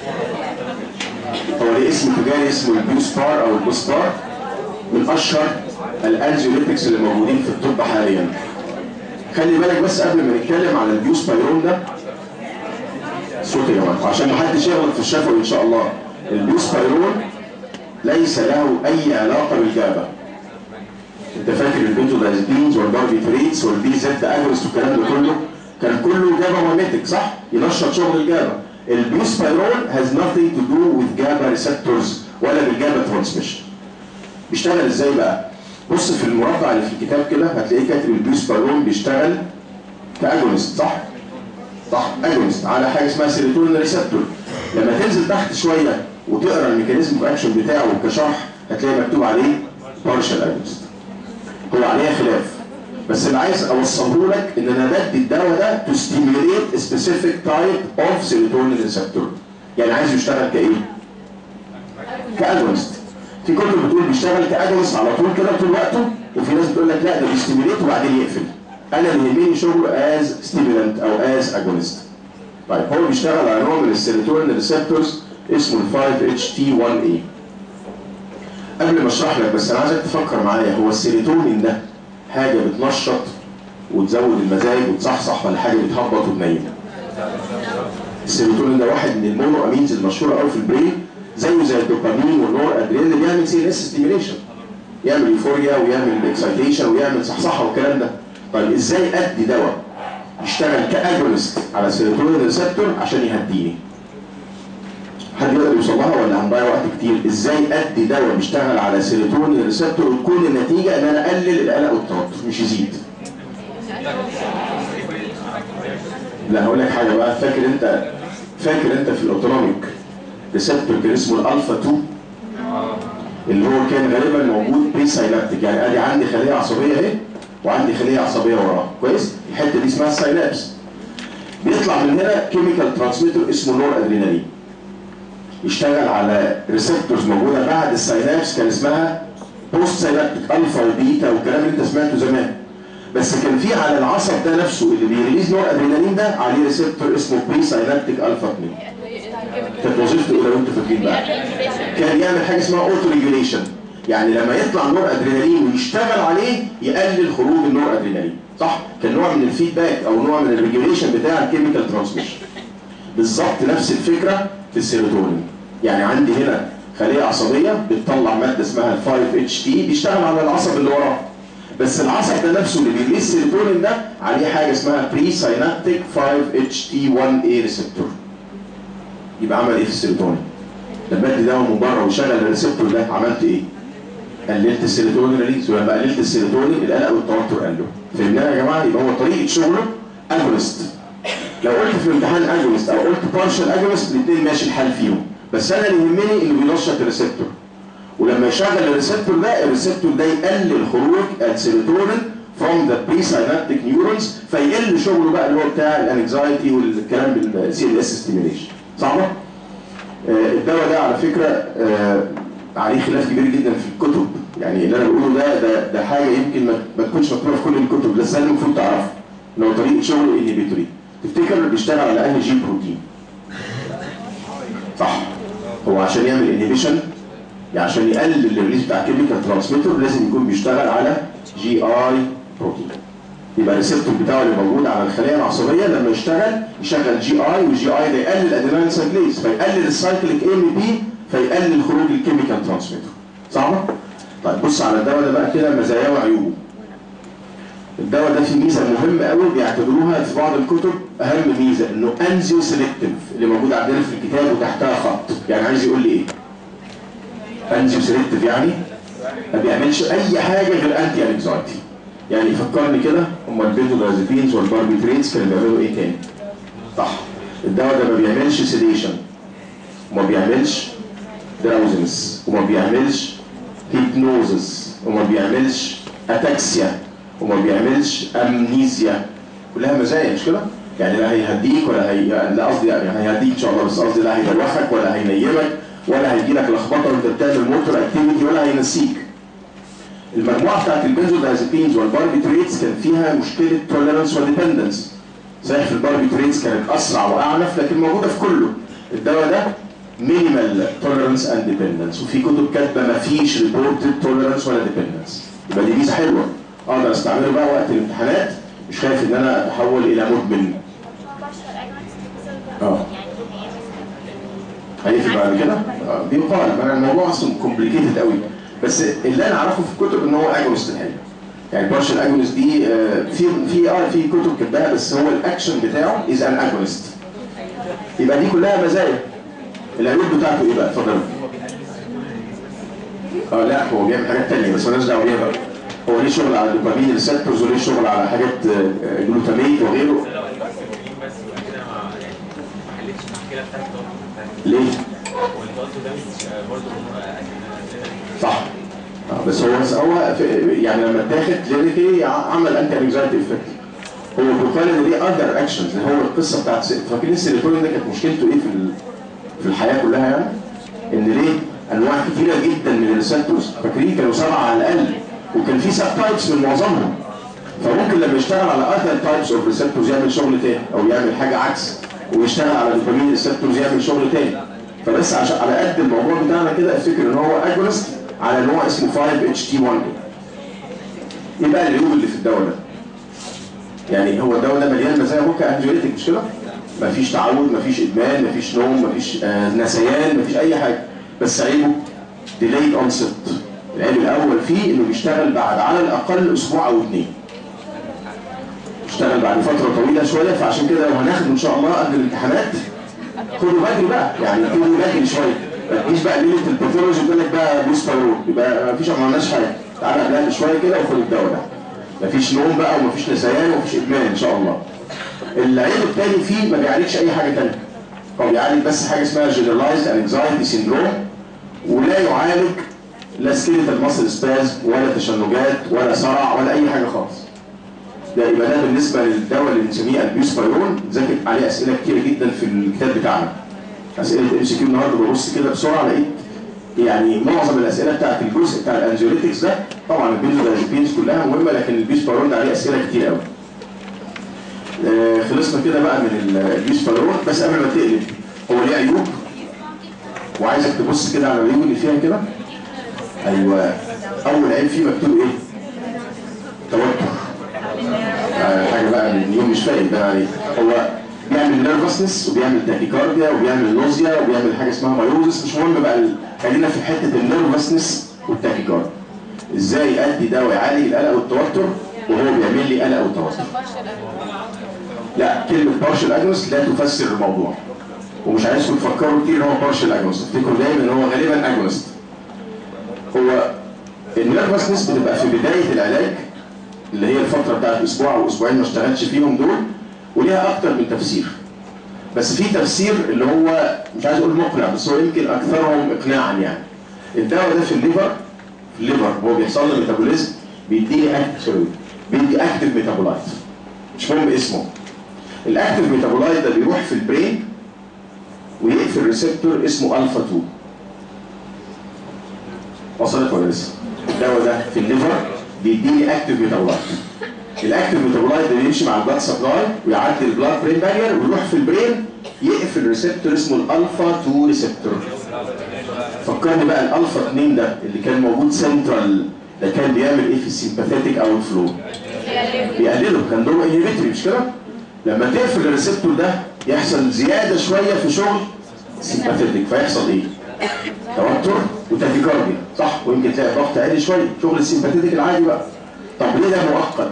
هو ليه اسم تجاري اسمه البيوسبار او البوسبار من اشهر الانزيوليتكس اللي موجودين في الطب حاليا خلي بالك بس قبل ما نتكلم على البيوسبايرون ده صوت يا جماعه عشان ما حدش يغلط في الشفوي ان شاء الله البيوسبايرون ليس له اي علاقه بالجابه انت فاكر البنزودازيبينز والباربيتريتس والبي زد اجرس والكلام ده كله كان كله جابا مايميتك صح؟ ينشط شغل الجابا البيوسبايرون has nothing to do with GABA receptors ولا بالجابا ترانسميشن بيشتغل ازاي بقى؟ بص في المربع اللي في الكتاب كده هتلاقيه كاتب البيوسبايرون بيشتغل كاجونست صح؟ صح اجونست على حاجه اسمها سيروتونين ريسبتور لما تنزل تحت شويه وتقرا الميكانيزم اوف اكشن بتاعه كشرح هتلاقي مكتوب عليه بارشال اجونست هو عليها خلاف بس اللي عايز اوصله لك ان انا بدي الدواء ده تو ستيميوليت سبيسيفيك تايب اوف سيروتونين ريسبتور يعني عايز يشتغل كايه؟ كاجونست في كتب بتقول بيشتغل كاجونست على طول كده طول وقته وفي ناس بتقول لك لا ده بيستيميوليت وبعدين يقفل انا اللي يهمني شغله از ستيمولانت او از اجونست طيب هو بيشتغل على نوع من السيروتونين ريسبتورز اسمه ال 5 اتش تي 1 a قبل ما اشرح لك بس انا عايزك تفكر معايا هو السيروتونين ده حاجه بتنشط وتزود المزاج وتصحصح ولا حاجه بتهبط وتنيم السيروتونين ده واحد من المونو امينز المشهوره قوي في البرين زيه زي الدوبامين والنور ادرينالين اللي بيعمل سي اس ستيميليشن يعمل يوفوريا ويعمل اكسايتيشن ويعمل صحصحه والكلام ده طيب ازاي ادي دواء يشتغل كاجونست على السيروتونين ريسبتور عشان يهديني حد يقدر يوصل لها ولا هنضيع وقت كتير ازاي ادي دواء بيشتغل على سيروتونين ريسبتور وتكون النتيجه ان انا اقلل القلق والتوتر مش يزيد لا هقول لك حاجه بقى فاكر انت فاكر انت في الاوتونوميك ريسبتور كان اسمه الالفا 2 اللي هو كان غالبا موجود بري ساينابتيك يعني ادي عندي خليه عصبيه اهي وعندي خليه عصبيه وراها كويس الحته دي اسمها الساينابس بيطلع من هنا كيميكال ترانسميتر اسمه نور ادرينالين يشتغل على ريسبتورز موجوده بعد الساينابس كان اسمها بوست ساينابتيك الفا وبيتا والكلام اللي انت سمعته زمان بس كان في على العصب ده نفسه اللي بيريليز نور ادرينالين ده عليه ريسبتور اسمه بري ساينابتيك الفا 2 كانت وظيفته ايه لو انتوا فاكرين بقى؟ كان يعمل حاجه اسمها اوتو ريجوليشن يعني لما يطلع نور ادرينالين ويشتغل عليه يقلل خروج النور ادرينالين صح؟ كان نوع من الفيدباك او نوع من الريجوليشن بتاع الكيميكال ترانسميشن بالظبط نفس الفكره في السيروتونين يعني عندي هنا خليه عصبيه بتطلع ماده اسمها ال 5 اتش تي بيشتغل على العصب اللي وراه بس العصب ده نفسه اللي بيريليز السيروتونين ده عليه حاجه اسمها بري ساينابتيك 5 اتش تي 1 اي ريسبتور يبقى عمل ايه في السيروتونين؟ لما ادي دواء من بره وشغل الريسبتور ده عملت ايه؟ قللت السيروتونين ريليز ولما قللت السيروتونين القلق والتوتر قلوا فهمناها يا جماعه يبقى هو طريقه شغله اجونست لو قلت في الامتحان اجونست او قلت بارشال اجونست الاثنين ماشي الحال فيهم بس انا اللي يهمني انه بينشط الريسبتور ولما يشغل الريسبتور ده الريسبتور ده يقلل خروج السيروتونين from the presynaptic neurons فيقل شغله بقى اللي هو بتاع الانكزايتي والكلام بالسي ال اس ستيميوليشن صعبه؟ آه الدواء ده على فكره آه عليه خلاف كبير جدا في الكتب يعني اللي انا بقوله ده ده, ده حاجه يمكن ما, ما تكونش مكتوبه في كل الكتب بس ده المفروض تعرفه ان هو طريقه شغله انهبيتوري تفتكر بيشتغل على انهي جي بروتين صح هو عشان يعمل انهبيشن يعني عشان يقلل الريليز بتاع كيميكال ترانسميتر لازم يكون بيشتغل على جي اي بروتين يبقى الريسبتور بتاعه اللي موجود على الخليه العصبيه لما يشتغل يشغل جي اي والجي اي ده يقلل ادرينال سايكليز فيقلل السايكليك ام بي فيقلل خروج الكيميكال ترانسميتر صعبه؟ طيب بص على الدواء ده بقى كده مزاياه وعيوبه الدواء ده فيه ميزه مهمه قوي بيعتبروها في بعض الكتب اهم ميزه انه انزيو سيلكتيف اللي موجود عندنا في الكتاب وتحتها خط يعني عايز يقول لي ايه؟ انزيو سيلكتيف يعني ما بيعملش اي حاجه غير انتي انكزايتي يعني يفكرني كده هم البيتودازيبينز والباربيتريتس كانوا بيعملوا ايه تاني؟ صح الدواء ده ما بيعملش سيديشن وما بيعملش دراوزنس وما بيعملش هيبنوزس وما بيعملش اتاكسيا وما بيعملش امنيزيا كلها مزايا مش كده؟ يعني لا هيهديك ولا هي لا قصدي يعني هيهديك ان شاء الله بس قصدي لا هيدوخك ولا هينيمك ولا هيجي لك لخبطه وانت بتعمل موتور اكتيفيتي ولا هينسيك. المجموعه بتاعت البنزودازيبينز والباربيتريتس كان فيها مشكله توليرانس وديبندنس. صحيح في الباربيتريتس كانت اسرع واعنف لكن موجوده في كله. الدواء ده مينيمال توليرانس اند ديبندنس وفي كتب كاتبه ما فيش ريبورتد توليرانس ولا ديبندنس. يبقى دي ميزه حلوه. اقدر استعمله بقى وقت الامتحانات مش خايف ان انا اتحول الى مدمن. اه هيقفل بعد كده؟ آه بيقال ما الموضوع اصلا كومبليكيتد قوي بس اللي انا اعرفه في الكتب ان هو اجونست الحقيقه. يعني بارشل اجونست دي آه في في اه في كتب كتبها بس هو الاكشن بتاعه از ان اجونست. يبقى دي كلها مزايا. العيوب بتاعته ايه بقى؟ اتفضل. اه لا هو بيعمل حاجات ثانيه بس مالناش دعوه بيها بقى. هو ليه شغل على الدوبامين ريسبتورز وليه شغل على حاجات جلوتاميت وغيره ليه؟ صح آه بس هو بس هو يعني لما اتاخد كلينيكي عمل انتي انكزايتي افكت هو بيقال ان دي اذر اكشنز هو القصه بتاعت فاكرين السيروتونين ده كانت مشكلته ايه في في الحياه كلها يعني؟ ان ليه؟ انواع كثيره جدا من الريسبتورز فاكرين كانوا سبعه على الاقل وكان في سب تايبس من معظمهم فممكن لما يشتغل على اذر تايبس اوف ريسبتورز يعمل شغل تاني او يعمل حاجه عكس ويشتغل على دوبامين ريسبتورز يعمل شغل تاني فبس عشان على قد الموضوع بتاعنا كده افتكر ان هو اجونست على نوع اسمه 5 اتش تي 1 ايه بقى العيوب اللي في الدواء ده؟ يعني هو الدواء ده مليان مزايا هو كانجيوليتك مش كده؟ مفيش تعود مفيش ادمان مفيش نوم مفيش آه نسيان مفيش اي حاجه بس عيبه ديلايد اونست العيب الاول فيه انه بيشتغل بعد على الاقل اسبوع او اثنين اشتغل بعد فتره طويله شويه فعشان كده لو هناخد ان شاء الله قبل الامتحانات خدوا بدري بقى يعني خدوا بدري شويه ما تجيش بقى ليله الباثولوجي يقول لك بقى بوست بايرول يبقى ما فيش ما عملناش حاجه تعالى قبلها بشويه كده وخد الدواء ده مفيش نوم بقى ومفيش نسيان ومفيش ادمان ان شاء الله العيب الثاني فيه ما بيعالجش اي حاجه ثانيه هو بيعالج بس حاجه اسمها جنرالايزد انكزايتي سيندروم ولا يعالج لا سكيلتال ماسل سباز ولا تشنجات ولا صرع ولا اي حاجه خالص ده يبقى ده بالنسبه للدواء اللي بنسميه البيوسبايرون ذاكر عليه اسئله كتير جدا في الكتاب بتاعنا اسئله ام سي كيو النهارده ببص كده بسرعه لقيت يعني معظم الاسئله بتاعت الجزء بتاع الانجيوليتكس ده طبعا البنزودازيبينز كلها مهمه لكن البيوسبايرون ده عليه اسئله كتير قوي آه خلصنا كده بقى من البيوسبايرون بس قبل ما تقلب هو ليه عيوب وعايزك تبص كده على العيوب اللي فيها كده ايوه اول عيب فيه مكتوب ايه؟ توتر آه، حاجه بقى من اليوم مش فاهم ده يعني هو بيعمل نيرفسنس وبيعمل تاكيكارديا وبيعمل نوزيا وبيعمل حاجه اسمها مايوزس مش مهم بقى ال- خلينا في حته النيرفسنس والتاكيكارديا ازاي ادي دواء يعالج القلق والتوتر وهو بيعمل لي قلق وتوتر لا كلمه بارشل اجنوس لا تفسر الموضوع ومش عايزكم تفكروا كتير ان هو بارشل اجنوس افتكروا دايما ان هو غالبا اجنوست هو النيرفسنس بتبقى في بدايه العلاج اللي هي الفتره بتاعت اسبوع او اسبوعين ما اشتغلش فيهم دول وليها اكتر من تفسير بس في تفسير اللي هو مش عايز اقول مقنع بس هو يمكن اكثرهم اقناعا يعني الدواء ده في الليفر في الليفر هو بيحصل له ميتابوليزم بيديني اكتف سوري بيدي اكتف ميتابولايت مش مهم اسمه الاكتف ميتابولايت ده بيروح في البرين ويقفل ريسبتور اسمه الفا 2 وصلت ولا لسه؟ الدواء ده في الليفر بيديني اكتف ميتابولايت الاكتف ميتابولايت ده بيمشي مع البلاد سبلاي ويعدي البلاد برين بارير ويروح في البرين يقفل ريسبتور اسمه الالفا 2 ريسبتور فكرني بقى الالفا 2 ده اللي كان موجود سنترال ده كان بيعمل ايه في السيمباثيتك اوت فلو بيقلله كان دوره انهبيتوري مش كده لما تقفل الريسبتور ده يحصل زياده شويه في شغل سيمباثيتك فيحصل ايه توتر وتاكيكارديا صح ويمكن تلاقي ضغط عالي شويه شغل السيمباثيتك العادي بقى طب ليه ده مؤقت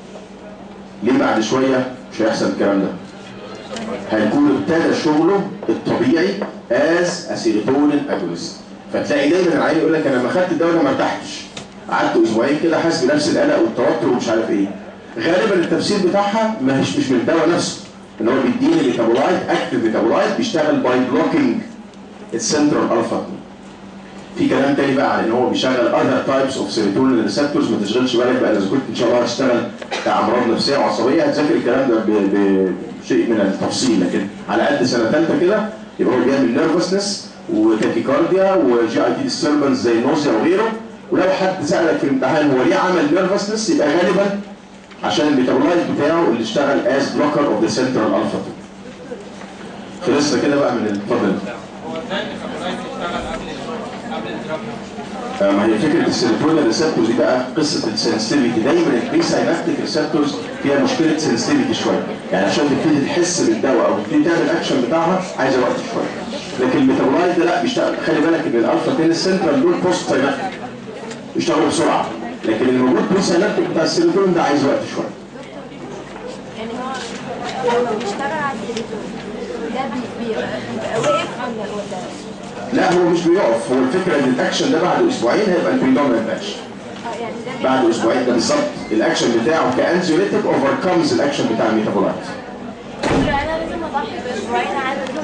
ليه بعد شويه مش هيحصل الكلام ده هيكون ابتدى شغله الطبيعي از اسيروتونين اجونست فتلاقي دايما العيال يقول لك انا لما خدت الدواء ده ما ارتحتش قعدت اسبوعين كده حاسس بنفس القلق والتوتر ومش عارف ايه غالبا التفسير بتاعها مش مش من الدواء نفسه ان هو بيديني ميتابولايت اكتف ميتابولايت بيشتغل باي بلوكينج السنترال الفا في كلام تاني بقى عن ان هو بيشغل اذر تايبس اوف سيروتونين ريسبتورز ما تشغلش بالك بقى اذا كنت ان شاء الله هتشتغل بتاع امراض نفسيه وعصبيه هتذاكر الكلام ده ب- بشيء من التفصيل لكن على قد سنه ثالثه كده يبقى هو بيعمل نيرفسنس وتاكيكارديا وجي اي تي ديستربنس زي النوزيا وغيره ولو حد سالك في الامتحان هو ليه عمل نيرفسنس يبقى غالبا عشان الميتابولايت بتاعه اللي اشتغل از بلوكر اوف ذا سنترال الفا خلصنا كده بقى من الفضل هو ازاي الميتابولايت يشتغل قبل ال- قبل الدراج آه، ما هي فكره السيروتونين ريسبتورز دي بقى قصه السنسيتيفيتي دايما البري ساينابتيك ريسبتورز فيها مشكله سنسيتيفيتي شويه يعني عشان تبتدي تحس بالدواء او تبتدي تعمل الاكشن بتاعها عايزه وقت شويه لكن الميتابولايت ده لا بيشتغل خلي بالك ان الالفا 10 السنترال دول بوست ساينابتيك بيشتغلوا بسرعه لكن الموجود بري ساينابتيك بتاع السيروتونين ده عايز وقت شويه يعني هو لما بيشتغل على التليفون ده بي- بيبقى بيبقى واقف ولا ولا لا هو مش بيقف هو الفكره ان الاكشن ده بعد اسبوعين هيبقى البريدومينت اكشن اه يعني ده بعد بيبقى- اسبوعين ده بالظبط الاكشن بتاعه كانزيوليتيك اوفر كمز الاكشن بتاع الميتابولايت انا لازم اضحي باسبوعين عدد